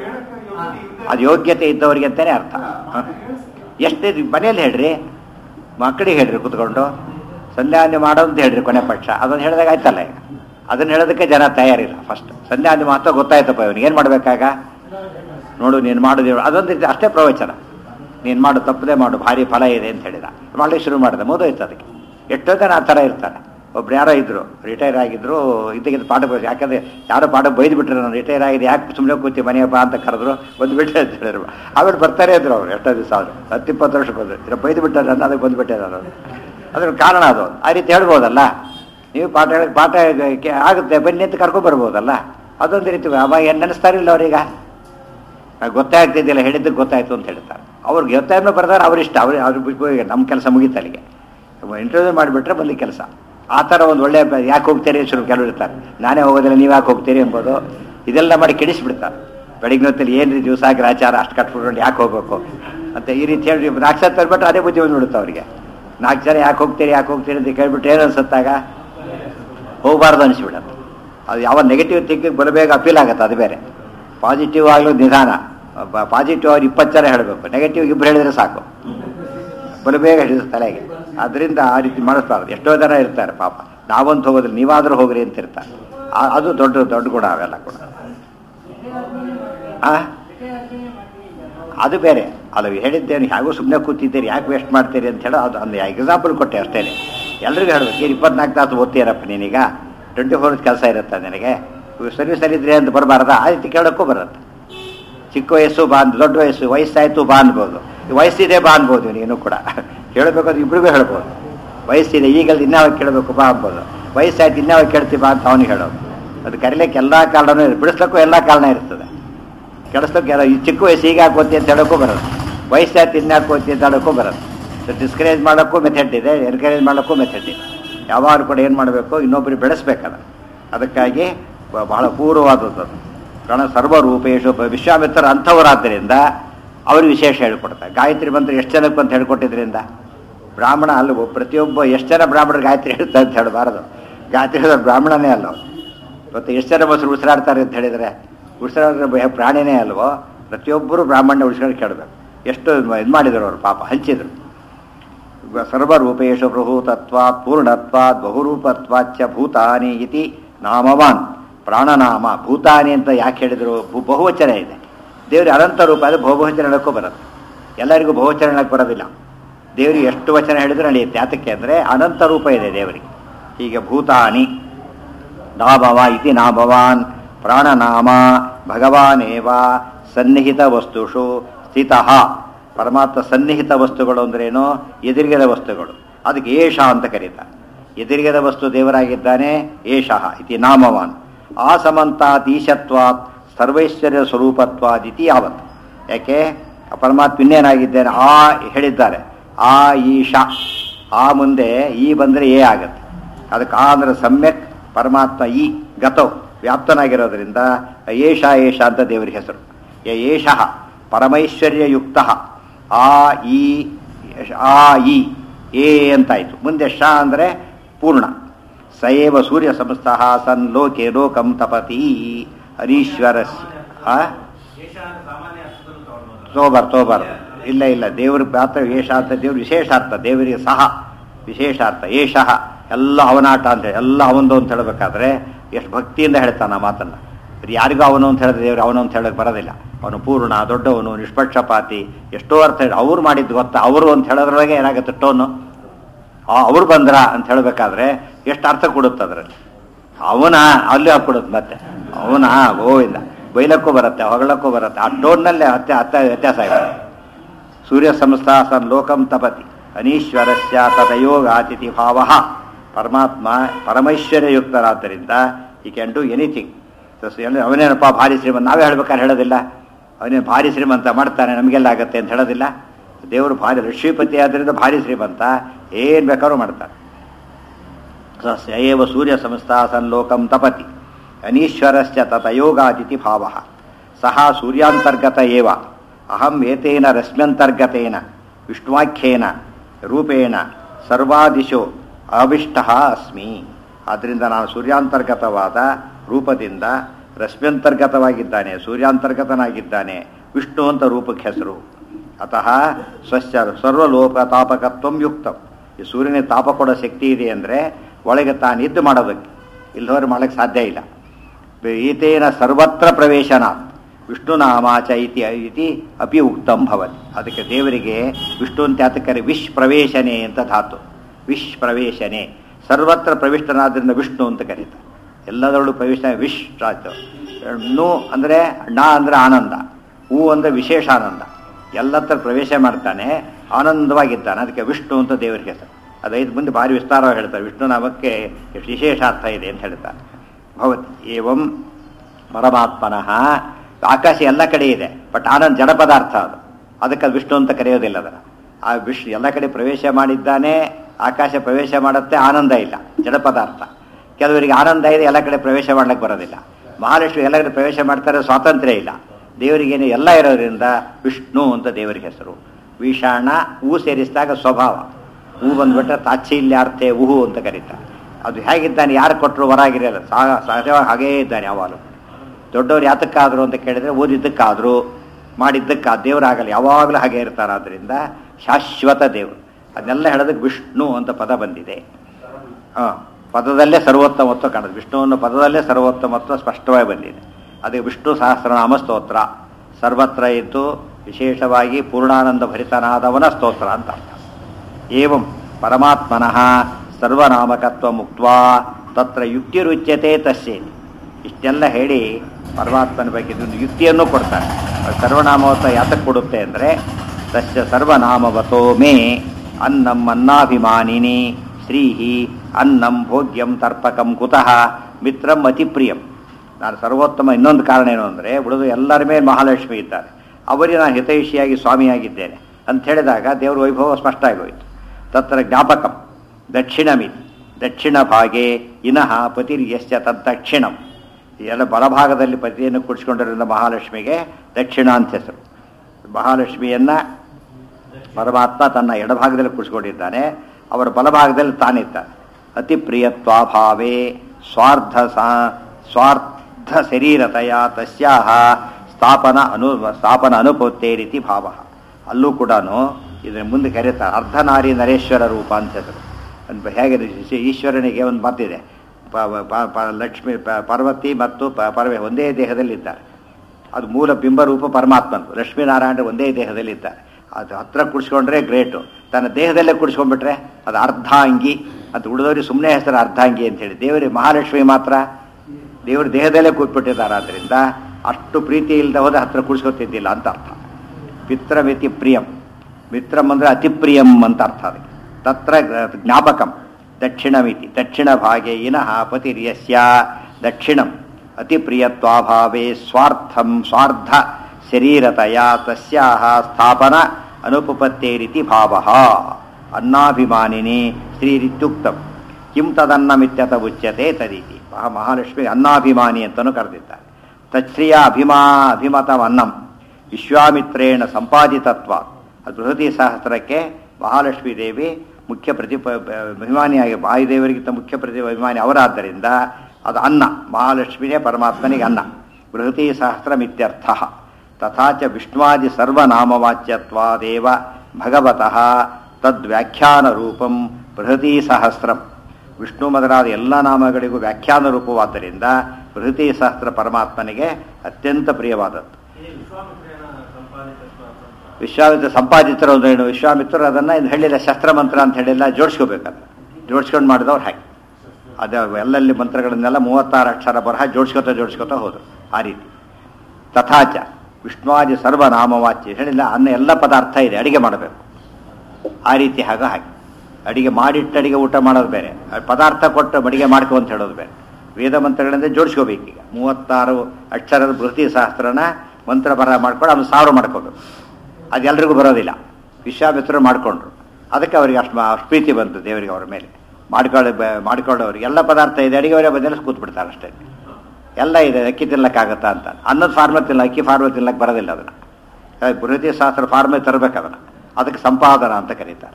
ಅದು ಯೋಗ್ಯತೆ ಇದ್ದವರಿಗೆ ಅಂತಾನೆ ಅರ್ಥ ಹ? ಎಷ್ಟೇ ಮನೇಲಿ ಹೇಳ್ರಿ ಮಕ್ಕಳಿಗೆ ಹೇಳ್ರಿ ಕುತ್ಕೊಂಡು ಸಂಧ್ಯಾವಂದನೆ ಮಾಡೋ ಅಂತ ಹೇಳ್ರಿ ಕೊನೆ ಪಕ್ಷ ಅದನ್ನು ಹೇಳಿದಾಗ ಆಯ್ತಲ್ಲ ಈಗ ಅದನ್ನು ಹೇಳೋದಕ್ಕೆ ಜನ ತಯಾರಿಲ್ಲ ಫಸ್ಟ್ ಸಂಧ್ಯಾವಂದನೆ ಮಾತ್ರ ಗೊತ್ತಾಯ್ತಪ್ಪ ಇವನಿಗೆ ಏನು ಮಾಡಬೇಕಾಗ ನೋಡು ನೀನು ಮಾಡೋದು ಅದೊಂದು ರೀತಿ ಅಷ್ಟೇ ಪ್ರವಚನ ನೀನು ಮಾಡು ತಪ್ಪದೆ ಮಾಡು ಭಾರಿ ಫಲ ಇದೆ ಅಂತ ಹೇಳಿದ ಮಾಡಲಿಕ್ಕೆ ಶುರು ಮಾಡಿದೆ ಮುಗಿದೋಯ್ತು ಅದಕ್ಕೆ ಎಷ್ಟೋ ಜನ ಆ ಥರ ಇರ್ತಾರೆ ಒಬ್ರು ಯಾರೋ ಇದ್ರು ರಿಟೈರ್ ಆಗಿದ್ರು ಇದಕ್ಕಿಂತ ಪಾಠ ಬ- ಯಾಕಂದ್ರೆ ಯಾರೋ ಪಾಠ ಬೈದು ಬಿಟ್ರು ನಾನು ರಿಟೈರ್ ಆಗಿದೆ ಯಾಕೆ ಸುಮ್ಮನೆ ಕೂತಿ ಮನೆಗೆ ಬಾ ಅಂತ ಕರೆದ್ರು ಬಂದುಬಿಟ್ಟೆ ಅಂತ ಹೇಳಿದ್ರು ಆಮೇಲೆ ಬರ್ತಾರೆ ಇದ್ರು ಅವ್ರು ಎಷ್ಟೋ ದಿವಸ ಆದ್ರು ಹತ್ತು ಇಪ್ಪತ್ತು ವರ್ಷಕ್ಕೆ ಬಂದ್ರು ಇರೋ ಬೈದು ಬಿಟ್ಟಾರೆ ನಾನು ಅದಕ್ಕೆ ಬಂದುಬಿಟ್ಟೆ ನಾನು ಅದ್ರ ಕಾರಣ ಅದು ಆ ರೀತಿ ಹೇಳ್ಬೋದಲ್ಲ ನೀವು ಪಾಠ ಹೇಳಿ ಪಾಠ ಕೆ- ಆಗುತ್ತೆ ಬನ್ನಿ ಅಂತ ಕರ್ಕೊಂಡು ಬರ್ಬೋದಲ್ಲ ಅದೊಂದು ರೀತಿ ಅವಾಗ ಏನು ನೆನೆಸ್ತಾರಿಲ್ಲ ಅವ್ರೀಗ ನಾವ್ ಗೊತ್ತೇ ಆಗ್ತಿದ್ದಿಲ್ಲ ಹೇಳಿದ್ದಕ್ಕೆ ಗೊತ್ತಾಯ್ತು ಅಂತ ಹೇಳ್ತಾರೆ ಅವ್ರಿಗೆ ಗೊತ್ತಾದ್ಮೇಲೆ ಬರ್ತಾರೆ ಅವ್ರಿಷ್ಟ ಅವ್ರು ಅವ್ರ ಬಿಟ್ಟು ನಮ್ಮ ಕೆಲಸ ಮುಗೀತು ಅಲ್ಲಿಗೆ ಇಂಟರ್ವ್ಯೂ ಮಾಡಿಬಿಟ್ರೆ ಬಂದ ಕೆಲಸ ಆ ಥರ ಒಂದು ಒಳ್ಳೆ ಬ- ಯಾಕೆ ಹೋಗ್ತೀರಿ ಶುರು ಕೆಲವರು ಇರ್ತಾರೆ ನಾನೇ ಹೋಗೋದಿಲ್ಲ ನೀವು ಯಾಕೆ ಹೋಗ್ತೀರಿ ಎಂಬುದು ಇದೆಲ್ಲ ಮಾಡಿ ಕೆಡಿಸ್ಬಿಡ್ತಾರೆ ಬೆಳಿಗ್ಗೆ ಹೊತ್ತಲ್ಲಿ ಏನು ರೀ ದಿವಸ ಗ್ರಾಚಾರ ಅಷ್ಟು ಕಟ್ಬಿಟ್ಕೊಂಡು ಯಾಕೆ ಹೋಗ್ಬೇಕು ಅಂತ ಈ ರೀತಿ ಹೇಳಿ ನಾಲ್ಕು ಸಲ ತರ್ಬಿಟ್ರೆ ಅದೇ ಬುದ್ಧಿ ಬಂದ್ಬಿಡುತ್ತೆ ಅವರಿಗೆ ನಾಲ್ಕು ಜನ ಯಾಕೆ ಹೋಗ್ತೀರಿ ಯಾಕೆ ಹೋಗ್ತೀರಿ ಅಂತ ಕೇಳ್ಬಿಟ್ಟು ಏನು ಅನ್ಸುತ್ತಾಗ ಹೋಗಬಾರ್ದು ಅನಿಸ್ಬಿಡತ್ತೆ ಅದು ಯಾವ ನೆಗೆಟಿವ್ ಥಿಂಕಿಂಗ್ ಬರಬೇಗ ಅಪೀಲ್ ಆಗುತ್ತೆ ಅದು ಬೇರೆ ಪಾಸಿಟಿವ್ ಆಗಲೂ ನಿಧಾನ ಪಾಸಿಟಿವ್ ಅವ್ರು ಇಪ್ಪತ್ತು ಜನ ಹೇಳಬೇಕು ನೆಗೆಟಿವ್ ಇಬ್ಬರು ಹೇಳಿದ್ರೆ ಸಾಕು ಬರಬೇಗ ಹಿಡಿದು ತಲೆಗೆ ಅದರಿಂದ ಆ ರೀತಿ ಮಾಡಿಸ್ಬಾರ್ದು ಎಷ್ಟೋ ಜನ ಇರ್ತಾರೆ ಪಾಪ ನಾವಂತ ಹೋಗೋದಿಲ್ಲ ನೀವಾದರೂ ಹೋಗ್ರಿ ಅಂತ ಇರ್ತಾರೆ ಆ- ಅದು ದೊಡ್ಡ ದೊಡ್ಡ ಗುಣ ಅವೆಲ್ಲ ಕೂಡ ಆ ಅದು ಬೇರೆ ಅಲ್ಲ ಹೇಳಿದ್ದೇನು ಹೇಗೂ ಸುಮ್ಮನೆ ಕೂತಿದ್ದೀರಿ ಯಾಕೆ ವೇಸ್ಟ್ ಮಾಡ್ತೀರಿ ಅಂತ ಹೇಳಿ ಅದು ಒಂದು ಎಕ್ಸಾಂಪಲ್ ಕೊಟ್ಟೆ ಅಷ್ಟೇ ಎಲ್ರಿಗೂ ಹೇಳ್ಬೇಕು ಏನು ಇಪ್ಪತ್ನಾಲ್ಕು ತಾಸು ಓದ್ತೀರಪ್ಪ ನೀನೀಗ ಟ್ವೆಂಟಿ ಫೋರ್ ಕೆಲಸ ಇರುತ್ತೆ ನಿನಗೆ ಸರ್ವಿಸಲ್ಲಿ ಇದ್ರೆ ಅಂತ ಬರಬಾರ್ದ ಆ ರೀತಿ ಕೇಳೋಕ್ಕೂ ಬರುತ್ತೆ ಚಿಕ್ಕ ವಯಸ್ಸು ಬಾ ಅಂದ್- ದೊಡ್ಡ ವಯಸ್ಸು ವಯಸ್ಸಾಯ್ತು ಬಾ ಅನ್ಬೋದು ಈ ವಯಸ್ಸಿದೆ ಬಾ ಅನ್ಬೋದು ನೀನು ಕೂಡ ಹೇಳಬೇಕಾದ್ರೆ ಇಬ್ರಿಗೂ ಹೇಳ್ಬೋದು ವಯಸ್ಸಿದೆ ಈಗಲ್ದು ಇನ್ಯಾವಾಗ ಕೇಳಬೇಕು ಬಾ ಅನ್ಬೋದು ವಯಸ್ಸಾಯ್ತು ಇನ್ಯಾವಾಗ ಕೇಳ್ತೀವಿ ಬಾ ಅಂತ ಅವನಿಗೆ ಹೇಳೋದು ಅದು ಕರಿಲಿಕ್ಕೆ ಎಲ್ಲ ಕಾರಣನೂ ಇರುತ್ತೆ ಬಿಡಿಸ್ಲಿಕ್ಕೂ ಎಲ್ಲ ಕಾರಣ ಇರ್ತದೆ ಕೆಡಿಸ್ಲಿಕ್ಕೆ ಎಲ್ಲ ಈ ಚಿಕ್ಕ ವಯಸ್ಸು ಈಗ ಹಾಕೋತಿ ಅಂತ ಹೇಳೋಕ್ಕೂ ಬರೋದು ವಯಸ್ಸಾಯ್ತು ಇನ್ಯಾಕೋತಿ ಅಂತ ಹೇಳೋಕ್ಕೂ ಬರೋದು ಸೊ ಡಿಸ್ಕರೇಜ್ ಮಾಡೋಕ್ಕೂ ಮೆಥಡ್ ಇದೆ ಎನ್ಕರೇಜ್ ಮಾಡೋಕ್ಕೂ ಮೆಥಡ್ ಇದೆ ಯಾವಾಗ ಕೂಡ ಏನು ಮಾಡಬೇಕು ಇನ್ನೊಬ್ಬರಿಗೆ ಬೆಳೆಸ್ಬೇಕದ ಅದಕ್ಕಾಗಿ ಬ- ಬಹಳ ಪೂರ್ವವಾದದ್ದು ಅದು. ಕಾರಣ ಸರ್ವರೂಪೇಶು ಬ- ವಿಶ್ವಾಮಿತ್ರ ಅಂಥವರಾದ್ದರಿಂದ ಅವ್ರಿಗೆ ವಿಶೇಷ ಹೇಳ್ಕೊಡ್ತಾರೆ ಗಾಯತ್ರಿ ಮಂತ್ರ ಎಷ್ಟು ಜನಕ್ಕೆ ಬಂತ ಹೇಳ್ಕೊಟ್ಟಿದ್ರಿಂದ ಬ್ರಾಹ್ಮಣ ಅಲ್ಲ ಒಬ್ಬ- ಪ್ರತಿಯೊಬ್ಬ ಎಷ್ಟು ಜನ ಬ್ರಾಹ್ಮಣರು ಗಾಯತ್ರಿ ಹೇಳ್ತಾರೆ ಅಂತ ಹೇಳಬಾರದು ಗಾಯತ್ರಿ ಹೇಳಿದ್ರೆ ಬ್ರಾಹ್ಮಣನೇ ಅಲ್ಲ ಅವ್ನು. ಇವತ್ತು ಎಷ್ಟು ಜನ ಬಸ್ರು ಉಸಿರಾಡ್ತಾರೆ ಅಂತ ಹೇಳಿದರೆ ಉಸಿರಾಡಿದ್ರೆ ಭಯ- ಪ್ರಾಣಿನೇ ಅಲ್ವೋ ಪ್ರತಿಯೊಬ್ಬರು ಬ್ರಾಹ್ಮಣ್ಯ ಉಳಿಸ್ಕೊಂಡು ಕೇಳಬೇಕು ಎಷ್ಟು ಇದು ಮಾಡಿದರು ಅವರು ಪಾಪ ಹಂಚಿದರು ಸರ್ವರೂಪೇಶು ಬೃಹೂತತ್ವಾತ್ ಪೂರ್ಣತ್ವಾತ್ ಬಹುರೂಪತ್ವಾಚ್ಚ ಭೂತಾನಿ ಇತಿ ನಾಮವಾನ್ ಪ್ರಾಣನಾಮ ಭೂತಾನಿ ಅಂತ ಯಾಕೆ ಹೇಳಿದರು ಭೂ- ಬಹುವಚನ ಇದೆ ದೇವರಿಗೆ ಅನಂತ ರೂಪ ಅದು ಬಹುವಚನ ಹೇಳೋಕ್ಕೂ ಬರುತ್ತೆ ಎಲ್ಲರಿಗೂ ಬಹುವಚನ ಹೇಳಕ್ಕೆ ಬರೋದಿಲ್ಲ ದೇವರಿಗೆ ಎಷ್ಟು ವಚನ ಹೇಳಿದ್ರೆ ನಡೆಯುತ್ತೆ ಯಾತಕ್ಕೆ ಅಂದರೆ ಅನಂತ ರೂಪ ಇದೆ ದೇವರಿಗೆ ಹೀಗೆ ಭೂತಾನಿ ನಾಭವ ಇತಿ ನಾಭವಾನ್ ಪ್ರಾಣನಾಮ ಭಗವಾನೇವ ಸನ್ನಿಹಿತ ವಸ್ತುಷು ಸ್ಥಿತಃ ಪರಮಾತ್ಮ ಸನ್ನಿಹಿತ ವಸ್ತುಗಳು ಅಂದ್ರೇನು ಎದುರಿಗದ ವಸ್ತುಗಳು ಅದಕ್ಕೆ ಏಷ ಅಂತ ಕರೀತಾರೆ ಎದುರಿಗದ ವಸ್ತು ದೇವರಾಗಿದ್ದಾನೆ ಏಷಃ ಇತಿ ನಾಮವಾನ್ ಆ ಸಮಂತಾತ್ ಈಶತ್ವಾತ್ ಸರ್ವೈಶ್ವರ್ಯ ಸ್ವರೂಪತ್ವಾದ್ ಇತಿ ಯಾವತ್ ಯಾಕೆ ಪರಮಾತ್ಮ ಇನ್ನೇನಾಗಿದ್ದೇನೆ ಆ ಹೇಳಿದ್ದಾರೆ ಆ ಈಶ ಆ ಮುಂದೆ ಈ ಬಂದರೆ ಏ ಆಗತ್ತೆ ಅದಕ್ಕೆ ಆ ಅಂದ್ರೆ ಸಮ್ಯಕ್ ಪರಮಾತ್ಮ ಈ ಗತವ್ ವ್ಯಾಪ್ತನಾಗಿರೋದ್ರಿಂದ ಏಷ ಏಷ ಅಂತ ದೇವರ ಹೆಸರು ಯ ಏಷಃ ಪರಮೈಶ್ವರ್ಯಯುಕ್ತ ಆ ಈ ಆ ಈ ಏ ಅಂತಾಯ್ತು ಮುಂದೆ ಶ ಅಂದರೆ ಪೂರ್ಣ ಸಯೇವ ಸೂರ್ಯ ಸಂಸ್ಥಃ ಸನ್ ಲೋಕೆ ಲೋಕಂ ತಪತಿ ಹರೀಶ್ವರಸ್ಯ ಆ ಏಷ ಅಂತ ಸಾಮಾನ್ಯ ಅರ್ಥದಲ್ಲೂ ತಗೊಳ್ಬೋದು ತೋಬಾರ್ ತೋಬಾರ್ ಇಲ್ಲ ಇಲ್ಲ ದೇವ್ರ ಪಾತ್ರ ಏಷ ಅಂತ ದೇವ್ರ ವಿಶೇಷಾರ್ಥ ದೇವರಿಗೆ ಸಹ ವಿಶೇಷಾರ್ಥ ಏಷಃ ಎಲ್ಲ ಅವನಾಟ ಅಂತ ಹೇಳಿ ಎಲ್ಲ ಅವನದು ಅಂತ ಹೇಳಬೇಕಾದ್ರೆ ಎಷ್ಟು ಭಕ್ತಿಯಿಂದ ಹೇಳ್ತಾನೆ ಆ ಮಾತನ್ನ ಬರೀ ಯಾರಿಗೂ ಅವನು ಅಂತ ಹೇಳಿದ್ರೆ ದೇವ್ರು ಅವನು ಅಂತ ಹೇಳಕ್ ಬರೋದಿಲ್ಲ ಅವನು ಪೂರ್ಣ ದೊಡ್ಡವನು ನಿಷ್ಪಕ್ಷಪಾತಿ ಎಷ್ಟೋ ಅರ್ಥ ಹೇಳಿ ಅವ್ರು ಮಾಡಿದ್ದು ಗೊತ್ತಾ ಅವರು ಅಂತ ಹೇಳೋದ್ರೊಳಗೆ ಏನಾಗುತ್ತೆ ಟೋನು ಅವ್ರು ಬಂದ್ರ ಅಂತ ಹೇಳಬೇಕಾದ್ರೆ ಎಷ್ಟು ಅರ್ಥ ಕೊಡುತ್ತೆ ಅದರಲ್ಲಿ ಅವನ ಅಲ್ಲಿ ಹಾಕೊಡುತ್ತೆ ಮತ್ತೆ ಅವನ ಗೋವಿಂದ ಬೈಲಕ್ಕೂ ಬರುತ್ತೆ ಹೊಗಳಕ್ಕೂ ಬರುತ್ತೆ ಆ ಟೋನ್ನಲ್ಲೇ ಹತ್ಯ ಹತ್ಯ ವ್ಯತ್ಯಾಸ ಆಗುತ್ತೆ ಸೂರ್ಯ ಸಂಸ್ಥಾ ಸನ್ ಲೋಕಂ ತಪತಿ ಅನೀಶ್ವರಸ್ಯ ತದಯೋಗಾತಿಥಿ ಭಾವ ಪರಮಾತ್ಮ ಪರಮೈಶ್ವರ್ಯಯುಕ್ತರಾದ್ದರಿಂದ ಈ ಕ್ಯಾನ್ ಡೂ ಎನಿಥಿಂಗ್ ಅವನೇನಪ್ಪ ಭಾರಿ ಶ್ರೀಮಂತ ನಾವೇ ಹೇಳ್ಬೇಕಾದ್ರೆ ಹೇಳೋದಿಲ್ಲ ಅವನೇ ಭಾರಿ ಶ್ರೀಮಂತ ಮಾಡ್ತಾನೆ ನಮಗೆಲ್ಲ ಆಗತ್ತೆ ಅಂತ ಹೇಳೋದಿಲ್ಲ ದೇವರು ಭಾರಿ ಋಷಿಪತಿ ಆದ್ದರಿಂದ ಭಾರಿ ಶ್ರೀಮಂತ ಏನು ಬೇಕಾದ್ರೂ ಮಾಡ್ತಾನೆ ಸ ಏವ ಸೂರ್ಯ ಸಂಸ್ಥಾ ಸನ್ ಲೋಕಂ ತಪತಿ ಅನೀಶ್ವರಶ್ಚ ತತಯೋಗಾದಿತಿ ಭಾವ ಸಹ ಸೂರ್ಯಾಂತರ್ಗತ ಏವ ಅಹಂ ಏತೇನ ರಶ್ಮ್ಯಂತರ್ಗತೇನ ವಿಷ್ಣುವಾಖ್ಯೇನ ರೂಪೇಣ ಸರ್ವಾದಿಶೋ ಅವಿಷ್ಟ ಅಸ್ಮಿ ಆದ್ದರಿಂದ ನಾನು ಸೂರ್ಯಾಂತರ್ಗತವಾದ ರೂಪದಿಂದ ರಶ್ಮ್ಯಂತರ್ಗತವಾಗಿದ್ದಾನೆ ಸೂರ್ಯಾಂತರ್ಗತನಾಗಿದ್ದಾನೆ ವಿಷ್ಣು ಅಂತ ರೂಪಕ್ಕೆ ಹೆಸರು ಅತಃ ಸ್ವಸ್ಯ ಸರ್ವಲೋಕ ತಾಪಕತ್ವಂ ಯುಕ್ತಂ ಈ ಸೂರ್ಯನ ತಾಪ ಕೊಡೋ ಶಕ್ತಿ ಇದೆ ಅಂದರೆ ಒಳಗೆ ತಾನು ಇದ್ದು ಮಾಡೋದಕ್ಕೆ ಇಲ್ಲದವ್ರು ಮಾಡೋಕ್ಕೆ ಸಾಧ್ಯ ಇಲ್ಲ ಈತೇನ ಸರ್ವತ್ರ ಪ್ರವೇಶನ ವಿಷ್ಣು ನಾಮಾಚ ಇತಿ ಇತಿ ಅಪಿ ಉಕ್ತಂ ಭವತಿ ಅದಕ್ಕೆ ದೇವರಿಗೆ ವಿಷ್ಣು ಅಂತ ಯಾತಕರೆ ವಿಶ್ ಪ್ರವೇಶನೆ ಅಂತ ಧಾತು ವಿಶ್ ಪ್ರವೇಶನೆ ಸರ್ವತ್ರ ಪ್ರವಿಷ್ಟನಾದ್ರಿಂದ ವಿಷ್ಣು ಅಂತ ಕರೀತಾರೆ ಎಲ್ಲದರಲ್ಲೂ ಪ್ರವಿಷ್ಟ ವಿಶ್ ಆಯ್ತು ನು ಅಂದರೆ ಣ ಅಂದರೆ ಆನಂದ ಹೂ ಅಂದರೆ ವಿಶೇಷ ಆನಂದ ಎಲ್ಲತ್ರ ಪ್ರವೇಶ ಮಾಡ್ತಾನೆ ಆನಂದವಾಗಿದ್ದಾನೆ ಅದಕ್ಕೆ ವಿಷ್ಣು ಅಂತ ದೇವರಿಗೆ ಹೆಸರು ಅದು ಐದು ಮುಂದೆ ಭಾರಿ ವಿಸ್ತಾರವಾಗಿ ಹೇಳ್ತಾರೆ ವಿಷ್ಣು ನಾಮಕ್ಕೆ ಎಷ್ಟು ವಿಶೇಷ ಅರ್ಥ ಇದೆ ಅಂತ ಹೇಳ್ತಾರೆ ಭವತಿ ಏವಂ ಪರಮಾತ್ಮನಃ ಆಕಾಶ ಎಲ್ಲ ಕಡೆ ಇದೆ ಬಟ್ ಆನಂದ್ ಜಡ ಪದಾರ್ಥ ಅದು ಅದಕ್ಕೆ ಅದು ವಿಷ್ಣು ಅಂತ ಕರೆಯೋದಿಲ್ಲ ಅದನ್ನು ಆ ವಿಷ್ಣು ಎಲ್ಲ ಕಡೆ ಪ್ರವೇಶ ಮಾಡಿದ್ದಾನೆ ಆಕಾಶ ಪ್ರವೇಶ ಮಾಡುತ್ತೆ ಆನಂದ ಇಲ್ಲ ಜಡ ಪದಾರ್ಥ ಕೆಲವರಿಗೆ ಆನಂದ ಇದೆ ಎಲ್ಲ ಕಡೆ ಪ್ರವೇಶ ಮಾಡ್ಲಿಕ್ಕೆ ಬರೋದಿಲ್ಲ ಮಹಾಲಕ್ಷ್ಮಿ ಎಲ್ಲ ಕಡೆ ಪ್ರವೇಶ ಮಾಡ್ತಾರೆ ಸ್ವಾತಂತ್ರ್ಯ ಇಲ್ಲ ದೇವರಿಗೇನು ಎಲ್ಲ ಇರೋದ್ರಿಂದ ವಿಷ್ಣು ಅಂತ ದೇವರಿಗೆ ಹೆಸರು ವಿಷಾಣ ಹೂ ಸೇರಿಸಿದಾಗ ಸ್ವಭಾವ ಹೂ ಬಂದ್ಬಿಟ್ರೆ ತಾಚ್ಛೀಲ್ಯಾರ್ಥೆ ಉಹು ಅಂತ ಕರೀತಾರೆ ಅದು ಹೇಗಿದ್ದಾನೆ ಯಾರು ಕೊಟ್ಟರು ಹೊರಾಗಿರಲ್ಲ ಸಹಜವಾಗಿ ಹಾಗೇ ಇದ್ದಾನೆ ಯಾವಾಗಲೂ ದೊಡ್ಡವ್ರು ಯಾತಕ್ಕಾದ್ರು ಅಂತ ಕೇಳಿದ್ರೆ ಓದಿದ್ದಕ್ಕಾದ್ರು ಮಾಡಿದ್ದಕ್ಕಾ ದೇವರಾಗಲ್ಲ ಯಾವಾಗಲೂ ಹಾಗೆ ಇರ್ತಾರೆ ಆದ್ದರಿಂದ ಶಾಶ್ವತ ದೇವರು ಅದನ್ನೆಲ್ಲ ಹೇಳೋದಕ್ಕೆ ವಿಷ್ಣು ಅಂತ ಪದ ಬಂದಿದೆ ಆ, ಪದದಲ್ಲೇ ಸರ್ವೋತ್ತಮತ್ವ ಕಾಣುತ್ತೆ ವಿಷ್ಣು ಅನ್ನೋ ಪದದಲ್ಲೇ ಸರ್ವೋತ್ತಮತ್ವ ಸ್ಪಷ್ಟವಾಗಿ ಬಂದಿದೆ ಅದಕ್ಕೆ ವಿಷ್ಣು ಸಹಸ್ರನಾಮ ಸ್ತೋತ್ರ ಸರ್ವತ್ರ ಇದ್ದು ವಿಶೇಷವಾಗಿ ಪೂರ್ಣಾನಂದ ಭರಿತನಾದವನ ಸ್ತೋತ್ರ ಅಂತ ಅರ್ಥ ಏವಂ ಪರಮಾತ್ಮನಃ ಸರ್ವನಾಮಕತ್ವ ಮುಕ್ತ ತತ್ರ ಯುಕ್ತಿರುಚ್ಯತೆ ತಸ್ಯೇತಿ ಇಷ್ಟೆಲ್ಲ ಹೇಳಿ ಪರಮಾತ್ಮನ ಬಗ್ಗೆ ಇದೊಂದು ಯುಕ್ತಿಯನ್ನು ಕೊಡ್ತಾರೆ ಅದು ಸರ್ವನಾಮವತ್ತ ಯಾತಕ್ಕೆ ಕೊಡುತ್ತೆ ಅಂದರೆ ತಸ್ಯ ಸರ್ವನಾಮವತೋ ಮೇ ಅನ್ನಂ ಅನ್ನಾಭಿಮಾನಿನಿ ಶ್ರೀಹಿ ಅನ್ನಂ ಭೋಗ್ಯಂ ತರ್ಪಕಂ ಕುತಃ ಮಿತ್ರಂ ಅತಿಪ್ರಿಯಂ ನಾನು ಸರ್ವೋತ್ತಮ ಇನ್ನೊಂದು ಕಾರಣ ಏನು ಅಂದರೆ ಉಳಿದು ಎಲ್ಲರ ಮೇಲೆ ಮಹಾಲಕ್ಷ್ಮಿ ಇದ್ದಾರೆ ಅವರಿಗೆ ನಾನು ಹಿತೈಷಿಯಾಗಿ ಸ್ವಾಮಿಯಾಗಿದ್ದೇನೆ ಅಂತ ಹೇಳಿದಾಗ ದೇವರ ವೈಭವ ಸ್ಪಷ್ಟ ಆಗೋಯಿತು ತತ್ರ ಜ್ಞಾಪಕಂ ದಕ್ಷಿಣಮಿತಿ ದಕ್ಷಿಣ ಭಾಗೆ ಇನಃ ಪತಿರ್ಯಸ್ಯ ತದ್ದಕ್ಷಿಣಂ ಎಲ್ಲ ಬಲಭಾಗದಲ್ಲಿ ಪತಿಯನ್ನು ಕುಡಿಸ್ಕೊಂಡಿರೋದ್ರಿಂದ ಮಹಾಲಕ್ಷ್ಮಿಗೆ ದಕ್ಷಿಣ ಅಂತ ಹೆಸರು ಮಹಾಲಕ್ಷ್ಮಿಯನ್ನ ಪರಮಾತ್ಮ ತನ್ನ ಎಡಭಾಗದಲ್ಲಿ ಕುಡಿಸ್ಕೊಂಡಿದ್ದಾನೆ ಅವರ ಬಲಭಾಗದಲ್ಲಿ ತಾನಿದ್ದಾನೆ ಅತಿ ಪ್ರಿಯತ್ವಾಭಾವೇ ಸ್ವಾರ್ಧ ಸಾ- ಸ್ವಾರ್ಥ ಶರೀರತೆಯ ತಸ್ಯಾಹ ಸ್ಥಾಪನ ಅನು ಸ್ಥಾಪನ ಅನುಪತ್ತೇ ರೀತಿ ಭಾವ ಅಲ್ಲೂ ಕೂಡ ಇದನ್ನ ಮುಂದೆ ಕರೀತಾರೆ ಅರ್ಧನಾರಿ ನರೇಶ್ವರ ರೂಪ ಅಂತ ಹೆಸರು ಅನ್ಬ- ಹೇಗೆ ಈ- ಈಶ್ವರನಿಗೆ ಒಂದು ಮಾತಿದೆ ಪ- ಪ- ಪ- ಲಕ್ಷ್ಮಿ ಪ- ಪಾರ್ವತಿ ಮತ್ತು ಪ- ಪರಮೆ ಒಂದೇ ದೇಹದಲ್ಲಿದ್ದಾರೆ ಅದು ಮೂಲ ಬಿಂಬರೂಪ ಪರಮಾತ್ಮನು ಲಕ್ಷ್ಮೀನಾರಾಯಣ ಒಂದೇ ದೇಹದಲ್ಲಿದ್ದಾರೆ ಅದು ಹತ್ರ ಕುಡಿಸ್ಕೊಂಡ್ರೆ ಗ್ರೇಟು ತನ್ನ ದೇಹದಲ್ಲೇ ಕುಡಿಸ್ಕೊಂಡ್ಬಿಟ್ರೆ ಅದು ಅರ್ಧಾಂಗಿ ಅಂತ ಉಳಿದವ್ರಿಗೆ ಸುಮ್ಮನೆ ಹೆಸರು ಅರ್ಧಾಂಗಿ ಅಂತ ಹೇಳಿ ದೇವರಿಗೆ ಮಹಾಲಕ್ಷ್ಮಿ ಮಾತ್ರ ದೇವರು ದೇಹದಲ್ಲೇ ಕೂತ್ಬಿಟ್ಟಿದ್ದಾರೆ ಆದ್ದರಿಂದ ಅಷ್ಟು ಪ್ರೀತಿ ಇಲ್ಲದೆ ಹೋದ್ರೆ ಹತ್ರ ಕುಡಿಸ್ಕೊತಿದ್ದಿಲ್ಲ ಅಂತ ಅರ್ಥ ಪಿತ್ರಮಿತಿ ಪ್ರಿಯಂ ಮಿತ್ರಂ ಅಂದರೆ ಅತಿ ಪ್ರಿಯಂ ಅಂತ ಅರ್ಥ ಅದಕ್ಕೆ ತತ್ರ ಜ್ಞಾಪಕಂ ದಕ್ಷಿಣಮಿತಿ ದಕ್ಷಿಣ ಭಾಗೆ ಇನಃ ಪತಿರ್ಯಸ್ಯ ದಕ್ಷಿಣಂ ಅತಿ ಪ್ರಿಯತ್ವಾಭಾವೇ ಸ್ವಾರ್ಥಂ ಸ್ವಾರ್ಧ ಶರೀರತೆಯ ತಸ್ಯಾಹ ಸ್ಥಾಪನ ಅನುಪಪತ್ತೇರಿತಿ ಭಾವ ಅನ್ನಾಭಿಮಾನಿನಿ ಶ್ರೀರಿತ್ಯುಕ್ತಂ ಕಿಂ ತದನ್ನಮಿತ್ಯತ ಉಚ್ಯತೆ ತದೀತಿ ಮಹಾ ಮಹಾಲಕ್ಷ್ಮಿ ಅನ್ನಾಭಿಮಾನಿ ಅಂತಲೂ ಕರೆದಿದ್ದಾರೆ ತಚ್ಛ್ರಿಯ ಅಭಿಮಾ ಅಭಿಮತವನ್ನಂ ವಿಶ್ವಾಮಿತ್ರೇಣ ಸಂಪಾದಿತತ್ವ ಅದು ಬೃಹತಿ ಸಹಸ್ರಕ್ಕೆ ಮಹಾಲಕ್ಷ್ಮೀ ದೇವಿ ಮುಖ್ಯ ಪ್ರತಿಪ ಅಭಿಮಾನಿಯಾಗಿ ವಾಯುದೇವರಿಗಿಂತ ಮುಖ್ಯ ಪ್ರತಿ ಅಭಿಮಾನಿ ಅವರಾದ್ದರಿಂದ ಅದು ಅನ್ನ ಮಹಾಲಕ್ಷ್ಮಿನೇ ಪರಮಾತ್ಮನಿಗೆ ಅನ್ನ ಬೃಹತಿ ಸಹಸ್ರಮಿತ್ಯರ್ಥ ತಥಾ ಚ ವಿಷ್ಣುವಾದಿ ಸರ್ವನಾಮವಾಚ್ಯತ್ವಾದೇವ ಭಗವತಃ ತದ್ವ್ಯಾಖ್ಯಾನ ರೂಪಂ ಬೃಹತಿ ಸಹಸ್ರಂ ವಿಷ್ಣು ಮೊದಲಾದ ಎಲ್ಲ ನಾಮಗಳಿಗೂ ವ್ಯಾಖ್ಯಾನ ರೂಪವಾದ್ದರಿಂದ ಬೃಹತಿ ಸಹಸ್ರ ಪರಮಾತ್ಮನಿಗೆ ಅತ್ಯಂತ ಪ್ರಿಯವಾದದ್ದು ಇಲ್ಲಿ ವಿಶ್ವಾಮಿತ್ರೇನ ಸಂಪಾದಿತತ್ವ ಅಂತ ವಿಶ್ವಾಮಿತ್ರ ಸಂಪಾದಿತರು ಅಂದ್ರೆ ಏನು ವಿಶ್ವಾಮಿತ್ರರು ಅದನ್ನು ಇದು ಹೇಳಿಲ್ಲ ಶಸ್ತ್ರಮಂತ್ರ ಅಂತ ಹೇಳಿಲ್ಲ ಜೋಡಿಸ್ಕೋಬೇಕಲ್ಲ ಜೋಡಿಸ್ಕೊಂಡು ಮಾಡಿದವ್ರು ಹಾಗೆ ಅದು ಎಲ್ಲೆಲ್ಲಿ ಮಂತ್ರಗಳನ್ನೆಲ್ಲ ಮೂವತ್ತಾರು ಅಕ್ಷರ ಬರಹ ಜೋಡಿಸ್ಕೊತ ಜೋಡಿಸ್ಕೊತ ಹೋದರು ಆ ರೀತಿ ತಥಾಚ ವಿಷ್ಣುವಾದಿ ಸರ್ವನಾಮವಾಚ್ಯ ಹೇಳಿಲ್ಲ ಅನ್ನ ಎಲ್ಲ ಪದಾರ್ಥ ಇದೆ ಅಡಿಗೆ ಮಾಡಬೇಕು ಆ ರೀತಿ ಹಾಗೆ ಹಾಗೆ ಅಡಿಗೆ ಮಾಡಿಟ್ಟು ಅಡಿಗೆ ಊಟ ಮಾಡೋದು ಬೇರೆ ಆ ಪದಾರ್ಥ ಕೊಟ್ಟು ಅಡಿಗೆ ಮಾಡ್ಕೊ ಅಂತ ಹೇಳೋದು ಬೇರೆ ವೇದ ಮಂತ್ರಗಳಿಂದ ಜೋಡಿಸ್ಕೋಬೇಕೀಗ ಮೂವತ್ತಾರು ಅಕ್ಷರದ ಬೃಹತಿ ಶಾಸ್ತ್ರನ ಮಂತ್ರ ಬರ ಮಾಡ್ಕೊಂಡು ಅದನ್ನು ಸಾವಿರ ಮಾಡ್ಕೋಬೇಕು ಅದು ಎಲ್ರಿಗೂ ಬರೋದಿಲ್ಲ ವಿಶ್ವಾಮಿತ್ರರು ಮಾಡ್ಕೊಂಡ್ರು ಅದಕ್ಕೆ ಅವರಿಗೆ ಅಷ್ಟು ಮಾ- ಅಷ್ಟು ಪ್ರೀತಿ ಬಂತು ದೇವರಿಗೆ ಅವರ ಮೇಲೆ ಮಾಡ್ಕೊಳ್ಳೋ ಮಾಡ್ಕೊಂಡವ್ರಿಗೆ ಎಲ್ಲ ಪದಾರ್ಥ ಇದೆ ಅಡಿಗೆ ಅವರೇ ಬಂದಲ್ಲಿ ಕೂತ್ ಬಿಡ್ತಾರೆ ಅಷ್ಟೇ ಎಲ್ಲ ಇದೆ ಅಕ್ಕಿ ತಿನ್ನಕ್ಕಾಗತ್ತಾ ಅಂತ ಅನ್ನದ ಫಾರ್ಮೆ ತಿನ್ನ ಅಕ್ಕಿ ಫಾರ್ಮೆ ತಿನ್ನಕ್ಕೆ ಬರೋದಿಲ್ಲ ಅದನ್ನು ಅಹ್ ಬೃಹತಿ ಶಾಸ್ತ್ರ ಫಾರ್ಮೆ ತರಬೇಕು ಅದನ್ನು ಅದಕ್ಕೆ ಸಂಪಾದನ ಅಂತ ಕರೀತಾರೆ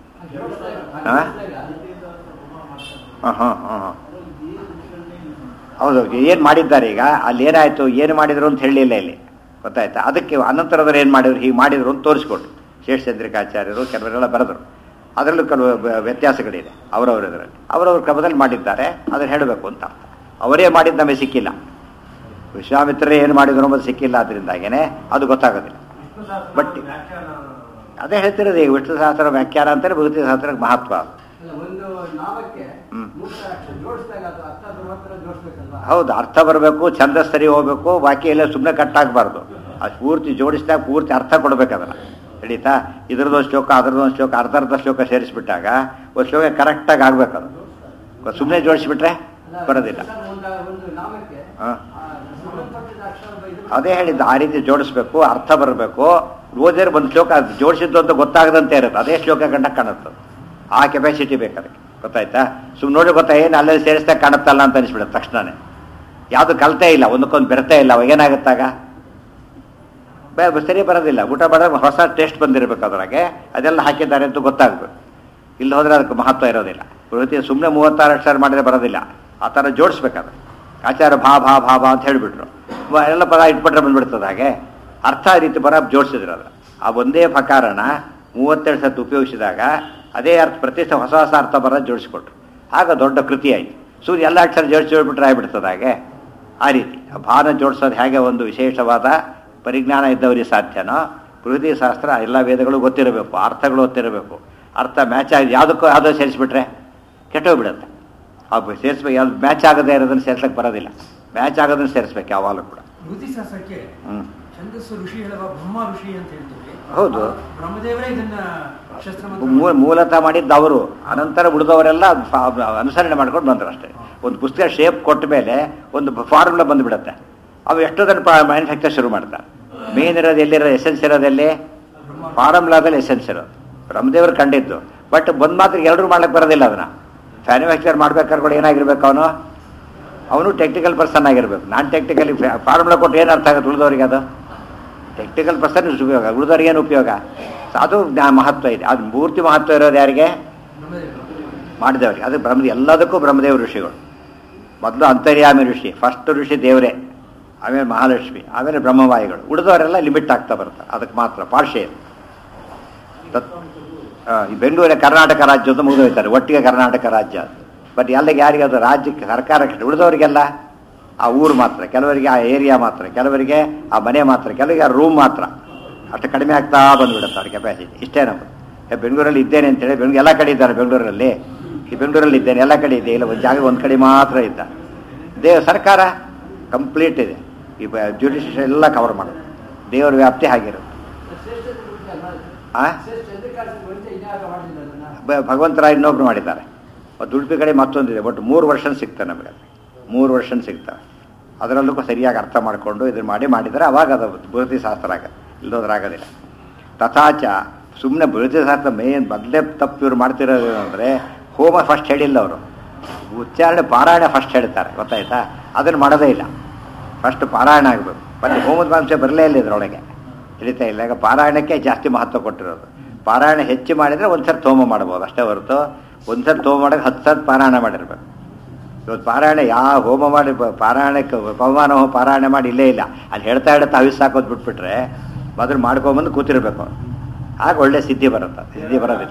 ಹಾಂ ಹಾಂ ಹಾಂ ಹಾಂ ಹೌದು ಏನು ಮಾಡಿದ್ದಾರೆ ಈಗ ಅಲ್ಲಿ ಏನಾಯಿತು ಏನು ಮಾಡಿದ್ರು ಅಂತ ಹೇಳಲಿಲ್ಲ ಇಲ್ಲಿ ಗೊತ್ತಾಯ್ತಾ ಅದಕ್ಕೆ ಅನಂತರದವ್ರು ಏನು ಮಾಡಿದ್ರು ಹೀಗೆ ಮಾಡಿದ್ರು ಅಂತ ತೋರಿಸ್ಕೊಟ್ರು ಶೇಷಚಂದ್ರಿಕಾಚಾರ್ಯರು ಕೆಲವರೆಲ್ಲ ಬರೆದರು ಅದರಲ್ಲೂ ಕೆಲವು ಬ- ವ್ಯತ್ಯಾಸಗಳಿದೆ ಅವರವರ ಇದರಲ್ಲಿ ಅವರವ್ರ ಕ್ರಮದಲ್ಲಿ ಮಾಡಿದ್ದಾರೆ ಅದನ್ನು ಹೇಳಬೇಕು ಅಂತ ಅರ್ಥ. ಅವರೇ ಮಾಡಿದ್ದು ನಮಗೆ ಸಿಕ್ಕಿಲ್ಲ ವಿಶ್ವಾಮಿತ್ರರೇ ಏನು ಮಾಡಿದ್ರು ಅನ್ನೋದು ಸಿಕ್ಕಿಲ್ಲ ಅದರಿಂದಾಗೇನೆ ಅದು ಗೊತ್ತಾಗೋದಿಲ್ಲ ವಿಷ್ಣು ಸಹಸ್ರನಾಮ ಬಟ್- ವ್ಯಾಖ್ಯಾನ ಅದೇ ಹೇಳ್ತಿರೋದು ಈಗ ವಿಷ್ಣು ಸಹಸ್ರ ವ್ಯಾಖ್ಯಾನ ಅಂತಾರೆ ಭಕ್ತಿ ಸಹಸ್ರಕ್ಕೆ ಮಹತ್ವ ಅದು ಅಲ್ಲ, ಒಂದು ನಾಮಕ್ಕೆ ಹ್ಮ್. ಜೋಡಿಸಿದಾಗ ಅದು ಅರ್ಥ ಮಾತ್ರ ಜೋಡಿಸ್ಬೇಕಲ್ವಾ ಹೌದು ಅರ್ಥ ಬರಬೇಕು ಛಂದ ಸರಿ ಹೋಗ್ಬೇಕು ಬಾಕಿ ಎಲ್ಲ ಸುಮ್ಮನೆ ಕಟ್ಟಾಗಬಾರ್ದು ಅದು ಪೂರ್ತಿ ಜೋಡಿಸಿದಾಗ ಪೂರ್ತಿ ಅರ್ಥ ಕೊಡ್ಬೇಕು ಅದನ್ನ ನಡೀತಾ ಇದ್ರದ್ದೊಂದು ಶ್ಲೋಕ ಅದ್ರದ್ದೊಂದು ಶ್ಲೋಕ ಅರ್ಧ ಅರ್ಧ ಶ್ಲೋಕ ಸೇರಿಸ್ಬಿಟ್ಟಾಗ ಒಂದು ಶ್ಲೋಕ ಕರೆಕ್ಟಾಗಿ ಆಗ್ಬೇಕು ಅದು ಸುಮ್ಮನೆ ಜೋಡಿಸ್ಬಿಟ್ರೆ ಬರೋದಿಲ್ಲ ಒಂದು ಒಂದು ನಾಮಕ್ಕೆ ಹಾ. ಆ ಸಂಬಂಧಪಟ್ಟಿದ ಅಕ್ಷರ ಇದು ಅದೇ ಹೇಳಿದ್ದು ಆ ರೀತಿ ಜೋಡಿಸ್ಬೇಕು ಅರ್ಥ ಬರಬೇಕು ಓದಿದ್ರೆ ಒಂದು ಶ್ಲೋಕ ಅದು ಜೋಡಿಸಿದ್ದು ಅಂತ ಗೊತ್ತಾಗದಂತೆ ಇರುತ್ತೆ ಅದೇ ಶ್ಲೋಕ ಕಂಡ ಕಾಣುತ್ತೆ ಆ ಕೆಪಾಸಿಟಿ ಬೇಕು ಅದಕ್ಕೆ ಗೊತ್ತಾಯ್ತಾ ಸುಮ್ಮನೆ ನೋಡಿ ಗೊತ್ತಾ ಏನು ಅಲ್ಲೇ ಸೇರಿಸ್ತಾ ಕಾಣುತ್ತಲ್ಲ ಅಂತ ಅನಿಸ್ಬಿಡುತ್ತೆ ತಕ್ಷಣನೇ ಯಾವುದು ಕಲ್ತೇ ಇಲ್ಲ ಒಂದಕ್ಕೊಂದು ಬೆರತೇ ಇಲ್ಲ ಅವಾಗ ಏನಾಗುತ್ತಾಗ ಬೇ- ಸರಿ ಬರೋದಿಲ್ಲ ಊಟ ಮಾಡಿದಾಗ ಹೊಸ ಟೇಸ್ಟ್ ಬಂದಿರಬೇಕು ಅದ್ರಾಗೆ ಅದೆಲ್ಲ ಹಾಕಿದ್ದಾರೆ ಅಂತ ಗೊತ್ತಾಗಬೇಕು ಇಲ್ಲಿ ಹೋದ್ರೆ ಅದಕ್ಕೆ ಮಹತ್ವ ಇರೋದಿಲ್ಲ ಪ್ರತಿ ಸುಮ್ಮನೆ ಮೂವತ್ತಾರು ಅಕ್ಷರ ಮಾಡಿದ್ರೆ ಬರೋದಿಲ್ಲ ಆ ಥರ ಜೋಡಿಸ್ಬೇಕಾದ್ರೆ ಆಚಾರ ಭಾ ಭಾ ಭಾ ಭಾ ಅಂತ ಹೇಳಿಬಿಟ್ರು ವ- ಎಲ್ಲ ಪದ ಇಟ್ಬಿಟ್ರೆ ಬಂದ್ಬಿಡ್ತದೆ ಹಾಗೆ ಅರ್ಥ ಆ ರೀತಿ ಬರ ಜೋಡಿಸಿದ್ರು ಅದು ಆ ಒಂದೇ ಪ್ರಕಾರನ ಮೂವತ್ತೆರಡು ಸತ್ತು ಉಪಯೋಗಿಸಿದಾಗ ಅದೇ ಅರ್ಥ ಪ್ರತಿ ಸ- ಹೊಸ ಹೊಸ ಅರ್ಥ ಬರ ಜೋಡಿಸ್ಕೊಟ್ರು ಆಗ ದೊಡ್ಡ ಕೃತಿ ಆಯಿತು ಸೂರ್ಯ ಎಲ್ಲ ಅಕ್ಷರ ಜೋಡಿಸಿ ಜೋಡಿಬಿಟ್ರೆ ಆಗ್ಬಿಡ್ತದೆ ಹಾಗೆ ಆ ರೀತಿ ಆ ಭಾನ ಜೋಡಿಸೋದು ಹೇಗೆ ಒಂದು ವಿಶೇಷವಾದ ಪರಿಜ್ಞಾನ ಇದ್ದವರಿಗೆ ಸಾಧ್ಯನೋ ಪ್ರಕೃತಿ ಶಾಸ್ತ್ರ ಎಲ್ಲ ವೇದಗಳು ಗೊತ್ತಿರಬೇಕು ಅರ್ಥಗಳು ಗೊತ್ತಿರಬೇಕು ಅರ್ಥ ಮ್ಯಾಚ್ ಆಗಿ ಯಾವುದಕ್ಕೂ ಯಾವುದೋ ಸೇರಿಸ್ಬಿಟ್ರೆ ಕೆಟ್ಟೋಗ್ಬಿಡುತ್ತೆ ಆ ಸೇರಿಸ್ಬೇಕು ಯಾವ್ದು ಮ್ಯಾಚ್ ಆಗದೆ ಇರೋದನ್ನು ಸೇರ್ಸಕ್ಕೆ ಬರೋದಿಲ್ಲ ಮ್ಯಾಚ್ ಆಗೋದನ್ನು ಸೇರಿಸ್ಬೇಕು ಯಾವಾಗಲೂ ಕೂಡ ಶ್ರುತಿಶಾಸ್ತ್ರಕ್ಕೆ ಹ್ಞೂ ಛಂದಸ್ಸು ಋಷಿ ಹೇಳುವ ಬ್ರಹ್ಮ ಋಷಿ ಅಂತ ಹೇಳ್ತೀವಿ ಹೌದು. ಬ್ರಹ್ಮದೇವರೇ ಇದನ್ನ ಶಸ್ತ್ರ ಮೂ- ಮೂಲತಃ ಮಾಡಿದ್ದು ಅವರು ಅನಂತರ ಉಳಿದವರೆಲ್ಲ ಫ- ಅನುಸರಣೆ ಮಾಡ್ಕೊಂಡು ಬಂದರು ಅಷ್ಟೇ ಒಂದು ಪುಸ್ತಕ ಶೇಪ್ ಕೊಟ್ಟ ಮೇಲೆ ಒಂದು ಫಾರ್ಮುಲಾ ಬಂದುಬಿಡುತ್ತೆ ಅವು ಎಷ್ಟೊಂದನ್ನು ಮ್ಯಾನುಫ್ಯಾಕ್ಚರ್ ಶುರು ಮಾಡ್ತಾರೆ ಮೇನ್ ಇರೋದು ಎಲ್ಲಿರೋ ಎಸೆನ್ಸ್ ಇರೋದಲ್ಲಿ ಫಾರ್ಮುಲಾದಲ್ಲಿ ಎಸೆನ್ಸ್ ಇರೋದು ಬ್ರಹ್ಮದೇವರು ಕಂಡಿದ್ದು ಬಟ್ ಬಂದ್ ಮಾತ್ರ ಎಲ್ಲರೂ ಮಾಡ್ಲಿಕ್ಕೆ ಬರೋದಿಲ್ಲ ಅದನ್ನ ಮ್ಯಾನುಫ್ಯಾಕ್ಚರ್ ಮಾಡ್ಬೇಕಾದ್ರೆ ಕೂಡ ಏನಾಗಿರ್ಬೇಕು ಅವನು ಅವನು ಟೆಕ್ನಿಕಲ್ ಪರ್ಸನ್ ಆಗಿರ್ಬೇಕು ನಾನ್ ಟೆಕ್ನಿಕಲಿ ಫಾರ್ಮುಲಾ ಕೊಟ್ಟು ಏನು ಅರ್ಥ ಆಗುತ್ತೆ ಉಳಿದವರಿಗೆ ಅದು ಟೆಕ್ನಿಕಲ್ ಪರ್ಸನ್ ಉಪಯೋಗ ಉಳಿದವ್ರಿಗೆ ಏನು ಉಪಯೋಗ ಸೊ ಅದು ಜ್ಞಾ- ಮಹತ್ವ ಇದೆ ಅದು ಪೂರ್ತಿ ಮಹತ್ವ ಇರೋದು ಯಾರಿಗೆ ಬ್ರಹ್ಮದೇವರು ಮಾಡಿದವರಿಗೆ ಅದು ಬ್ರಹ್ಮ ಎಲ್ಲದಕ್ಕೂ ಬ್ರಹ್ಮದೇವ ಋಷಿಗಳು ಮೊದಲು ಅಂತರ್ಯಾಮಿ ಋಷಿ ಫಸ್ಟ್ ಋಷಿ ದೇವರೇ ಆಮೇಲೆ ಮಹಾಲಕ್ಷ್ಮಿ ಆಮೇಲೆ ಬ್ರಹ್ಮವಾಯುಗಳು ಉಳಿದವರೆಲ್ಲ ಲಿಮಿಟ್ ಆಗ್ತಾ ಬರ್ತಾರೆ ಅದಕ್ಕೆ ಮಾತ್ರ ಪಾರ್ಶ್ಯ ಇದು. ತತ್ ಆ, ಈ ಬೆಂಗಳೂರಿನ ಕರ್ನಾಟಕ ರಾಜ್ಯ ಅಂತ ಮುಗಿದೋಯ್ತಾರೆ ಒಟ್ಟಿಗೆ ಕರ್ನಾಟಕ ರಾಜ್ಯ ಅದು ಬಟ್ ಎಲ್ಲರಿಗೆ ಯಾರಿಗೆ ಅದು ರಾಜ್ಯಕ್ಕೆ ಸರ್ಕಾರಕ್ಕೆ ಉಳಿದವರಿಗೆಲ್ಲ ಆ ಊರು ಮಾತ್ರ ಕೆಲವರಿಗೆ ಆ ಏರಿಯಾ ಮಾತ್ರ ಕೆಲವರಿಗೆ ಆ ಮನೆ ಮಾತ್ರ ಕೆಲವರಿಗೆ ಆ ರೂಮ್ ಮಾತ್ರ ಅಷ್ಟು ಕಡಿಮೆ ಆಗ್ತಾ ಬಂದ್ಬಿಡುತ್ತೆ ಅವ್ರ ಕೆಪಾಸಿಟಿ ಇಷ್ಟೇ ನಮ್ಮದು ಏ, ಬೆಂಗಳೂರಲ್ಲಿ ಇದ್ದೇನೆ ಅಂತೇಳಿ ಬೆಂಗಳೂರು ಎಲ್ಲ ಕಡೆ ಇದ್ದಾರೆ ಬೆಂಗಳೂರಲ್ಲಿ ಈ ಬೆಂಗಳೂರಲ್ಲಿ ಇದ್ದೇನೆ ಎಲ್ಲ ಕಡೆ ಇದೆ ಇಲ್ಲ ಒಂದು ಜಾಗ ಒಂದು ಕಡೆ ಮಾತ್ರ ಇದ್ದ ದೇ ಸರ್ಕಾರ ಕಂಪ್ಲೀಟ್ ಇದೆ ಈ ಜುಡಿಷಿಯಲ್ ಎಲ್ಲ ಕವರ್ ಮಾಡೋದು ದೇವರ ವ್ಯಾಪ್ತಿ ಹಾಗಿರುತ್ತೆ ಶ್ರೇಷ್ಠತೆ ಗುರುತು ಅಲ್ವಾ ಅದು? ಆ ಶ್ರೇಷ್ಠ ಎದುರುಕಾಲ ಗುರುತು ಇನ್ಯಾರು ಮಾಡಿಲ್ಲ ಅದನ್ನ ಬ- ಭಗವಂತರಾಯ ಇನ್ನೊಬ್ರು ಮಾಡಿದ್ದಾರೆ ಮತ್ತು ಉಡುಪಿ ಕಡೆ ಮತ್ತೊಂದಿದೆ ಬಟ್ ಮೂರು ವರ್ಷನ್ ಸಿಗ್ತದೆ ನಮಗೆ ಅದು. ಮೂರು ವರ್ಷನ್ ಸಿಗ್ತವೆ ಅದರಲ್ಲೂ ಸರಿಯಾಗಿ ಅರ್ಥ ಮಾಡಿಕೊಂಡು ಇದನ್ನು ಮಾಡಿ ಮಾಡಿದರೆ ಅವಾಗ ಅದು ಬೃಹತಿ ಶಾಸ್ತ್ರ ಆಗತ್ತೆ ಇಲ್ಲೋದ್ರೆ ಆಗೋದಿಲ್ಲ ತಥಾಚ ಸುಮ್ಮನೆ ಬೃಹತಿ ಶಾಸ್ತ್ರ ಮೇನ್ ಮೊದಲೇ ತಪ್ಪು ಇವ್ರು ಮಾಡ್ತಿರೋದು ಅಂದರೆ ಹೋಮ ಫಸ್ಟ್ ಹೇಳಿಲ್ಲ ಅವರು ಉಚ್ಚಾರಣೆ ಪಾರಾಯಣ ಫಸ್ಟ್ ಹೇಳ್ತಾರೆ ಗೊತ್ತಾಯ್ತಾ ಅದನ್ನು ಮಾಡೋದೇ ಇಲ್ಲ ಫಸ್ಟ್ ಪಾರಾಯಣ ಆಗಬೇಕು ಮತ್ತೆ ಹೋಮದ ಮಾಂಸ ಬರಲೇ ಇಲ್ಲ ಇದರೊಳಗೆ ತಿಳಿತಾ ಇಲ್ಲ ಈಗ ಪಾರಾಯಣಕ್ಕೆ ಜಾಸ್ತಿ ಮಹತ್ವ ಕೊಟ್ಟಿರೋದು ಪಾರಾಯಣ ಹೆಚ್ಚು ಮಾಡಿದರೆ ಒಂದ್ಸರಿ ಹೋಮ ಮಾಡ್ಬೋದು ಅಷ್ಟೇ ಹೊರತು ಒಂದ್ಸರಿ ಹೋಮ ಮಾಡೋಕೆ ಹತ್ತು ಸರಿ ಪಾರಾಯಣ ಮಾಡಿರ್ಬೇಕು ಇವತ್ತು ಪಾರಾಯಣ ಯಾವ ಹೋಮ ಮಾಡಿ ಬ- ಪಾರಾಯಣಕ್ಕೆ ಪವಮಾನ ಹೋಮ ಪಾರಾಯಣ ಮಾಡಿ ಇಲ್ಲೇ ಇಲ್ಲ ಅಲ್ಲಿ ಹೇಳ್ತಾ ಹೇಳ್ತಾ ಹವಿಸ್ ಹಾಕೋದು ಬಿಟ್ಬಿಟ್ರೆ ಮೊದಲು ಮಾಡ್ಕೊಂಬಂದು ಕೂತಿರ್ಬೇಕು ಅವ್ನು. ಆಗ ಒಳ್ಳೆ ಸಿದ್ಧಿ ಬರುತ್ತೆ ಸಿದ್ಧಿ ಬರೋದಿಲ್ಲ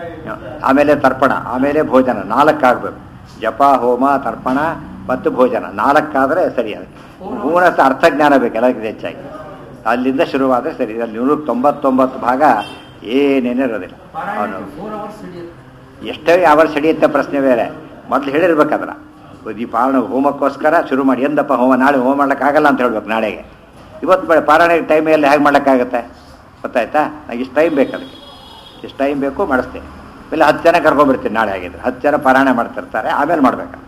ಆಮೇಲೆ ತರ್ಪಣ ಆಮೇಲೆ ಭೋಜನ ನಾಲ್ಕಾಗಬೇಕು ಜಪ ಹೋಮ ತರ್ಪಣ ಮತ್ತು ಭೋಜನ ನಾಲ್ಕಾದರೆ ಸರಿ ಅದಕ್ಕೆ ಪೂರ್ಣಸ್ಥ ಅರ್ಥಜ್ಞಾನ ಬೇಕು ಎಲ್ಲದಕ್ಕಿಂತ ಹೆಚ್ಚಾಗಿ ಅಲ್ಲಿಂದ ಶುರುವಾದರೆ ಸರಿ ಅಲ್ಲಿ ನೂರ ತೊಂಬತ್ತೊಂಬತ್ತು ಭಾಗ ಏನೇನೇ ಇರೋದಿಲ್ಲ ಅವನು ಫೋರ್ ಅವರ್ಸ್ ಹಿಡಿಯುತ್ತೆ ಎಷ್ಟೇ ಅವರ್ಸ್ ಹಿಡಿಯುತ್ತೆ ಪ್ರಶ್ನೆ ಬೇರೆ ಮೊದಲು ಹೇಳಿರ್ಬೇಕದ್ರ ಈ ಪಾರಾಯಣ ಹೋಮಕ್ಕೋಸ್ಕರ ಶುರು ಮಾಡಿ ಎಂದಪ್ಪ ಹೋಮ ನಾಳೆ ಹೋಮ ಮಾಡ್ಲಿಕ್ಕಾಗಲ್ಲ ಅಂತ ಹೇಳ್ಬೇಕು ನಾಳೆಗೆ ಇವತ್ತು ಬೇಡ ಪಾರಾಯಣ ಟೈಮಲ್ಲಿ ಹೇಗೆ ಮಾಡ್ಲಿಕ್ಕಾಗತ್ತೆ ಗೊತ್ತಾಯ್ತಾ ನನಗೆ ಇಷ್ಟು ಟೈಮ್ ಬೇಕು ಅದಕ್ಕೆ ಇಷ್ಟು ಟೈಮ್ ಬೇಕು ಮಾಡಿಸ್ತೀನಿ ಇಲ್ಲ ಹತ್ತು ಜನ ಕರ್ಕೊಂಡ್ಬಿಡ್ತೀನಿ ನಾಳೆ ಆಗಿದ್ರೆ ಹತ್ತು ಜನ ಪಾರಾಯಣ ಮಾಡ್ತಿರ್ತಾರೆ ಆಮೇಲೆ ಮಾಡ್ಬೇಕು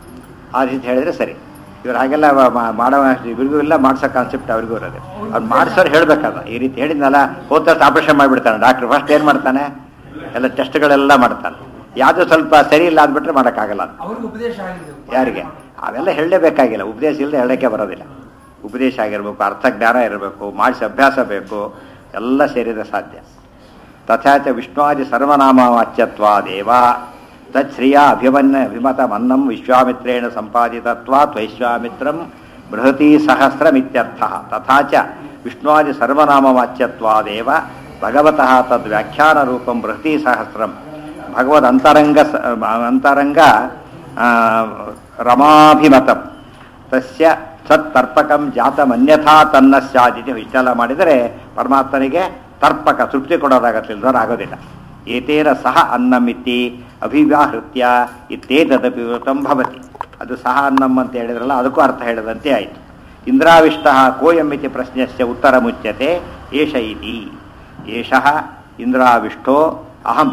ಆ ರೀತಿ ಹೇಳಿದ್ರೆ ಸರಿ ಇವ್ರು ಹಾಗೆಲ್ಲ ಮಾ- ಮಾಡೋ ಇವ್ರಿಗೂ ಇಲ್ಲ ಮಾಡ್ಸೋ ಕಾನ್ಸೆಪ್ಟ್ ಅವ್ರಿಗೂ ಇರೋದು ಅವ್ರು ಮಾಡಿಸೋರು ಹೇಳ್ಬೇಕಲ್ಲ ಈ ರೀತಿ ಹೇಳಿದ್ನಲ್ಲ ಹೋದ ತಕ್ಷಣ ಆಪರೇಷನ್ ಮಾಡಿಬಿಡ್ತಾನೆ ಡಾಕ್ಟ್ರ್ ಫಸ್ಟ್ ಏನು ಮಾಡ್ತಾನೆ ಎಲ್ಲ ಟೆಸ್ಟ್ಗಳೆಲ್ಲ ಮಾಡ್ತಾನೆ ಯಾವುದು ಸ್ವಲ್ಪ ಸರಿ ಇಲ್ಲ ಅಂದ್ಬಿಟ್ರೆ ಮಾಡೋಕ್ಕಾಗಲ್ಲ ಅಂತ ಅವ್ರಿಗೆ ಉಪದೇಶ ಆಗಿದೆ ಯಾರಿಗೆ ಅವೆಲ್ಲ ಹೇಳಲೇಬೇಕಾಗಿಲ್ಲ ಉಪದೇಶ ಇಲ್ಲದೆ ಹೇಳಕ್ಕೆ ಬರೋದಿಲ್ಲ ಉಪದೇಶ ಆಗಿರ್ಬೇಕು ಅರ್ಥ ಜ್ಞಾನ ಇರಬೇಕು ಮಾಡಿಸಿ ಅಭ್ಯಾಸ ಬೇಕು ಎಲ್ಲ ಸೇರಿದ್ರೆ ಸಾಧ್ಯ ತಥಾಚ ವಿಷ್ಣುವಾದಿ ಸರ್ವನಾಮ ವಾಚ್ಯತ್ವಾದೇವ ತಚ್ಛ್ರಿಯ ಅಭಿಮನ್ಯ ಅಭಿಮತ ಮನ್ನಂ ವಿಶ್ವಾಮಿತ್ರೇಣ ಸಂಪಾದಿತತ್ವಾತ್ ವೈಶ್ವಾಮಿತ್ರಂ ಬೃಹತಿ ಸಹಸ್ರಮಿತ್ಯರ್ಥ ತಥಾಚ ವಿಷ್ಣುವಾದಿ ಸರ್ವನಾಮ ವಾಚ್ಯತ್ವಾದೇವ ಭಗವತಃ ತದ್ ವ್ಯಾಖ್ಯಾನ ರೂಪಂ ಬೃಹತಿ ಸಹಸ್ರಂ ಭಗವದ್ ಅಂತರಂಗ ಸ- ಅಂತರಂಗ ಆ, ರಮಾಭಿಮತಂ ತಸ್ಯ ಸತ್ ತರ್ಪಕಂ ಜಾತಮನ್ಯಥಾ ತನ್ನ ಸ್ಯಾದಿತಿ ಇಷ್ಟೆಲ್ಲ ಮಾಡಿದರೆ ಪರಮಾತ್ಮನಿಗೆ ತರ್ಪಕ ತೃಪ್ತಿ ಕೊಡೋದಾಗತ್ತೆ ಇಲ್ದವ್ರು ಆಗೋದಿಲ್ಲ ಏತೇನ ಸಹ ಅನ್ನಮಿತಿ ಅಭಿವ್ಯಾಹೃತ್ಯ ಇತ್ತೇತದಪಿ ವೃತಂ ಭವತಿ ಅದು ಸಹ ಅನ್ನಂ ಅಂತ ಹೇಳಿದ್ರಲ್ಲ ಅದಕ್ಕೂ ಅರ್ಥ ಹೇಳಿದಂತೆ ಆಯಿತು ಇಂದ್ರಾವಿಷ್ಟ ಕೋಯಮಿತಿ ಪ್ರಶ್ನೆಸ್ಯ ಉತ್ತರ ಮುಚ್ಯತೆ ಏಷ ಇತಿ ಏಷಃ ಇಂದ್ರಾವಿಷ್ಟೋ ಅಹಂ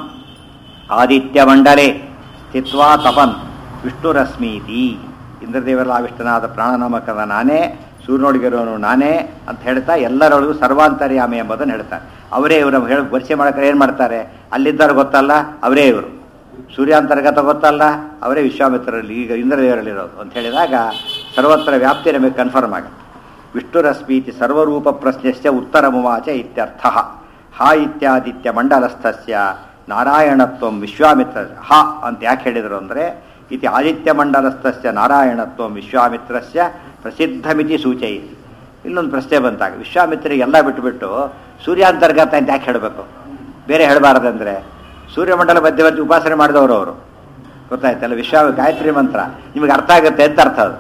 ಆದಿತ್ಯಮಂಡಲೆ ಸ್ಥಿತ್ವಾ ತಪನ್ ವಿಷ್ಣುರಶ್ಮೀತಿ ಇಂದ್ರದೇವರ ಆವಿಷ್ಟನಾದ ಪ್ರಾಣನಾಮಕದ ನಾನೇ ಸೂರ್ಯನೊಳಗಿರೋನು ನಾನೇ ಅಂತ ಹೇಳ್ತಾ ಎಲ್ಲರೊಳಗೂ ಸರ್ವಾಂತರ್ಯಾಮಿ ಎಂಬುದನ್ನು ಹೇಳ್ತಾರೆ ಅವರೇ ಇವರು ಹೇಳಿ ಪರಿಚಯ ಮಾಡೋಕೆ ಏನು ಮಾಡ್ತಾರೆ ಅಲ್ಲಿದ್ದಾರೆ ಗೊತ್ತಲ್ಲ ಅವರೇ ಇವರು ಸೂರ್ಯಾಂತರ್ಗತ ಗೊತ್ತಲ್ಲ ಅವರೇ ವಿಶ್ವಾಮಿತ್ರರಲ್ಲಿ ಈಗ ಇಂದ್ರದೇವರಲ್ಲಿರೋದು ಅಂತ ಹೇಳಿದಾಗ ಸರ್ವತ್ರ ವ್ಯಾಪ್ತಿ ನಮಗೆ ಕನ್ಫರ್ಮ್ ಆಗುತ್ತೆ ವಿಷ್ಣುರಶ್ಮೀತಿ ಸರ್ವರೂಪ ಪ್ರಶ್ನೆಸ್ಯ ಉತ್ತರ ಮುವಾಚ ಇತ್ಯರ್ಥ ಹಾ ಇತ್ಯಾದಿತ್ಯ ಮಂಡಲಸ್ಥಸ್ಯ ನಾರಾಯಣತ್ವಂ ವಿಶ್ವಾಮಿತ್ರ ಹ ಅಂತ ಯಾಕೆ ಹೇಳಿದರು ಅಂದರೆ ಇತಿ ಆದಿತ್ಯ ಮಂಡಲಸ್ಥಸ್ಯ ನಾರಾಯಣತ್ವಂ ವಿಶ್ವಾಮಿತ್ರಸ್ಯ ಪ್ರಸಿದ್ಧಮಿತಿ ಸೂಚಯಿತಿ ಇಲ್ಲೊಂದು ಪ್ರಶ್ನೆ ಬಂತಾಗ ವಿಶ್ವಾಮಿತ್ರಿಗೆ ಎಲ್ಲ ಬಿಟ್ಟುಬಿಟ್ಟು ಸೂರ್ಯಾಂತರ್ಗತ ಅಂತ ಯಾಕೆ ಹೇಳಬೇಕು ಬೇರೆ ಹೇಳಬಾರ್ದಂದ್ರೆ ಸೂರ್ಯಮಂಡಲ ಮಧ್ಯವರ್ತಿ ಉಪಾಸನೆ ಮಾಡಿದವರು ಅವರು ಗೊತ್ತಾಯ್ತಲ್ಲ ವಿಶ್ವ ಗಾಯತ್ರಿ ಮಂತ್ರ ನಿಮಗೆ ಅರ್ಥ ಆಗುತ್ತೆ ಅಂತ ಅರ್ಥ ಅದು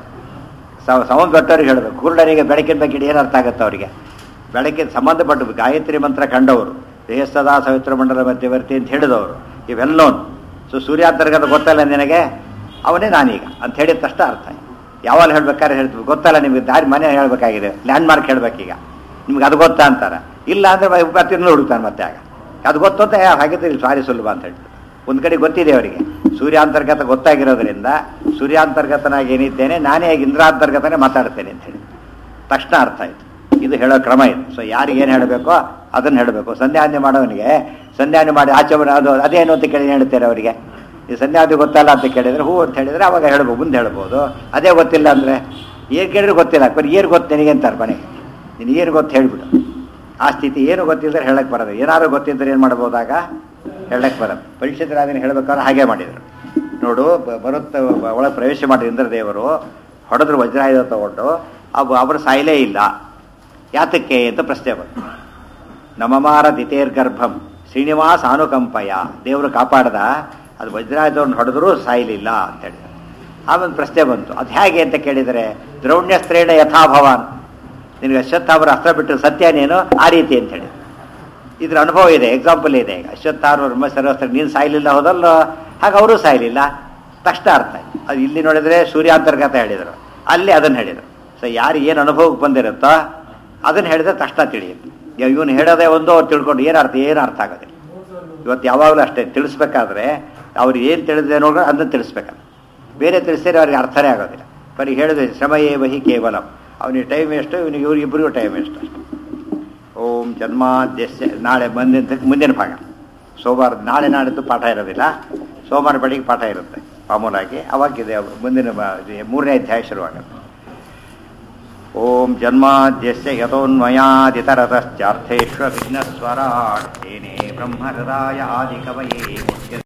ಸವ ಸೌಂಡ್ ದೊಡ್ಡವ್ರಿಗೆ ಹೇಳಬೇಕು ಕುರುಡರಿಗೆ ಬೆಳಕಿನ ಬಗ್ಗೆ ಏನು ಅರ್ಥ ಆಗುತ್ತೆ ಅವರಿಗೆ ಬೆಳಕಿನ ಸಂಬಂಧಪಟ್ಟು ಗಾಯತ್ರಿ ಮಂತ್ರ ಕಂಡವರು ದೇಹಸದಾ ಸವಿತ್ರ ಮಂಡಲ ಮಧ್ಯವರ್ತಿ ಅಂತ ಹೇಳಿದವರು ಇವೆಲ್ಲೋನು ಸೊ ಸೂರ್ಯಾಂತರ್ಗತ ಗೊತ್ತಲ್ಲ ನಿನಗೆ ಅವನೇ ನಾನೀಗ ಅಂತ ಹೇಳಿದ ತಕ್ಷಣ ಅರ್ಥ ಯಾವಾಗ ಹೇಳ್ಬೇಕಾದ್ರೆ ಹೇಳ್ತೀವಿ ಗೊತ್ತಲ್ಲ ನಿಮಗೆ ದಾರಿ ಮನೆ ಹೇಳ್ಬೇಕಾಗಿದೆ ಲ್ಯಾಂಡ್ ಮಾರ್ಕ್ ಹೇಳ್ಬೇಕೀಗ ನಿಮ್ಗೆ ಅದು ಗೊತ್ತಾ ಅಂತಾರೆ ಇಲ್ಲ ಅಂದರೆ ಮತ್ತೆ ಹುಡುಕ್ತಾನೆ ಮತ್ತೆ ಆಗ ಅದು ಗೊತ್ತು ಅಂತ ಯಾ- ಹಾಗಿದ್ರೆ ಇಲ್ಲಿ ಸಾರಿ ಸುಲಭ ಅಂತ ಹೇಳ್ತಾರೆ ಒಂದು ಕಡೆ ಗೊತ್ತಿದೆ ಅವರಿಗೆ ಸೂರ್ಯಾಂತರ್ಗತ ಗೊತ್ತಾಗಿರೋದ್ರಿಂದ ಸೂರ್ಯಾಂತರ್ಗತನಾಗಿ ಏನಿದ್ದೇನೆ ನಾನೇ ಈಗ ಇಂದ್ರಾಂತರ್ಗತನೇ ಮಾತಾಡ್ತೇನೆ ಅಂತ ಹೇಳಿ ತಕ್ಷಣ ಅರ್ಥ ಆಯ್ತು ಇದು ಹೇಳೋ ಕ್ರಮ ಇದು ಸೊ ಯಾರಿಗೆ ಏನು ಹೇಳಬೇಕೋ ಅದನ್ನು ಹೇಳಬೇಕು ಸಂಧ್ಯಾವಂದನೆ ಮಾಡೋವನಿಗೆ ಸಂಧ್ಯಾವಂದನೆ ಮಾಡಿ ಆಚೆ ಬರೋ ಅದು ಅದೇನು ಅಂತ ಕೇಳಿ ಹೇಳ್ತಾರೆ ಅವರಿಗೆ ಈ ಸಂಧ್ಯಾವಂದನೆ ಗೊತ್ತಲ್ಲ ಅಂತ ಕೇಳಿದ್ರೆ ಹೂ ಅಂತ ಹೇಳಿದ್ರೆ ಅವಾಗ ಹೇಳ್ಬೋದು ಮುಂದೆ ಹೇಳ್ಬೋದು ಅದೇ ಗೊತ್ತಿಲ್ಲ ಅಂದರೆ ಏನು ಕೇಳಿದ್ರೆ ಗೊತ್ತಿಲ್ಲ ಬರೀ ಏನು ಗೊತ್ತು ನಿನಗೆ ಅಂತಾರೆ ಮನೆಗೆ ನೀನು ಏನು ಗೊತ್ತು ಹೇಳ್ಬಿಡು ಆ ಸ್ಥಿತಿ ಏನು ಗೊತ್ತಿಲ್ಲದ್ರೆ ಹೇಳಕ್ಕೆ ಬರೋದು ಏನಾದ್ರು ಗೊತ್ತಿದ್ದರೆ ಏನು ಮಾಡ್ಬೋದಾಗ ಹೇಳಕ್ಕೆ ಬರೋದು ಪರೀಕ್ಷಿತರಾದಿನ ಹೇಳ್ಬೇಕಾದ್ರೆ ಹಾಗೆ ಮಾಡಿದರು ನೋಡು ಬ- ಬರುತ್ತೆ ಬ- ಒಳಗೆ ಪ್ರವೇಶ ಮಾಡಿ ಇಂದ್ರದೇವರು ಹೊಡೆದ್ರು ವಜ್ರಾಯುಧ ತಗೊಂಡು ಅವು ಅವರು ಸಾಯಲೇ ಇಲ್ಲ ಯಾತಕ್ಕೆ ಅಂತ ಪ್ರಶ್ನೆ ಬಂತು ನಮಮಾರ ದಿತೇರ್ಗರ್ಭಂ ಶ್ರೀನಿವಾಸ ಅನುಕಂಪಯ ದೇವರು ಕಾಪಾಡ್ದ ಅದು ವಜ್ರಾಯುಧವನ್ನು ಹೊಡೆದರೂ ಸಾಯಲಿಲ್ಲ ಅಂತ ಹೇಳಿದ ಆಮೇಲೆ ಪ್ರಶ್ನೆ ಬಂತು ಅದು ಹೇಗೆ ಅಂತ ಕೇಳಿದರೆ ದ್ರೌಣ್ಯಸ್ತ್ರೇಣ ಯಥಾಭವಾನ್ ನಿನಗೆ ಅಶ್ವತ್ಥಾಮರ ಅಸ್ತ್ರ ಬಿಟ್ಟು ಸತ್ಯ ನೀನು ಆ ರೀತಿ ಅಂತ ಹೇಳಿ ಇದ್ರ ಅನುಭವ ಇದೆ ಎಕ್ಸಾಂಪಲ್ ಇದೆ ಈಗ ಅಶ್ವತ್ಥಾಮರ ಬ್ರಹ್ಮ ಸರ್ವಸ್ತ್ರ ನೀನು ಸಾಯಲಿಲ್ಲ ಹೋದಲ್ಲ ಹಾಗೆ ಅವರು ಸಾಯಲಿಲ್ಲ ತಕ್ಷಣ ಅರ್ಥ ಆಯ್ತು ಅದು ಇಲ್ಲಿ ನೋಡಿದ್ರೆ ಸೂರ್ಯಾಂತರ್ಗತ ಹೇಳಿದರು ಅಲ್ಲಿ ಅದನ್ನು ಹೇಳಿದರು ಸೊ ಯಾರು ಏನು ಅನುಭವಕ್ಕೆ ಬಂದಿರುತ್ತೋ ಅದನ್ನು ಹೇಳಿದ್ರೆ ತಕ್ಷಣ ತಿಳಿಯುತ್ತೆ ಇವನು ಹೇಳೋದೇ ಒಂದು ಅವ್ರು ತಿಳ್ಕೊಂಡು ಏನು ಅರ್ಥ ಏನು ಅರ್ಥ ಆಗೋದಿಲ್ಲ ಇವತ್ತು ಯಾವಾಗಲೂ ಅಷ್ಟೇ ತಿಳಿಸ್ಬೇಕಾದ್ರೆ ಅವ್ರು ಏನು ತಿಳಿದ್ರೆ ನೋಡ್ರೆ ಅದನ್ನು ತಿಳಿಸ್ಬೇಕಲ್ಲ ಬೇರೆ ತಿಳಿಸಿದ್ರೆ ಅವ್ರಿಗೆ ಅರ್ಥನೇ ಆಗೋದಿಲ್ಲ ಬರೀ ಹೇಳಿದ್ರೆ ಶ್ರಮ ಏವಹಿ ಕೇವಲ ಅವನಿಗೆ ಟೈಮ್ ಎಷ್ಟು ಇವನಿಗೆ ಇವ್ರಿಗಿಬ್ಬರಿಗೂ ಟೈಮ್ ಎಷ್ಟು ಅಷ್ಟೆ ಓಂ ಜನ್ಮಾದ್ಯಸ್ಯ ನಾಳೆ ಮುಂದಿನ ಮುಂದಿನ ಭಾಗ ಸೋಮವಾರ ನಾಳೆ ನಾಡಿದ್ದು ಪಾಠ ಇರೋದಿಲ್ಲ ಸೋಮವಾರ ಬೆಳಿಗ್ಗೆ ಪಾಠ ಇರುತ್ತೆ ಮಾಮೂಲಾಗಿ ಅವಾಗಿದೆ ಮುಂದಿನ ಬ- ಇದು ಮೂರನೇ ಅಧ್ಯಾಯ ಶುರುವಾಗುತ್ತೆ ಓಂ ಜನ್ಮಾದ್ಯಸ್ಯ ಯಥೋನ್ಮಯಾದಿತರತಶ್ಚಾರ್ಥೇಶ್ವ ವಿಘ್ನಸ್ವರಾಟ್ ತೇನೇ ಬ್ರಹ್ಮಹೃದಾಯ ಆದಿಕವಯೇ ಮುಖ್ಯ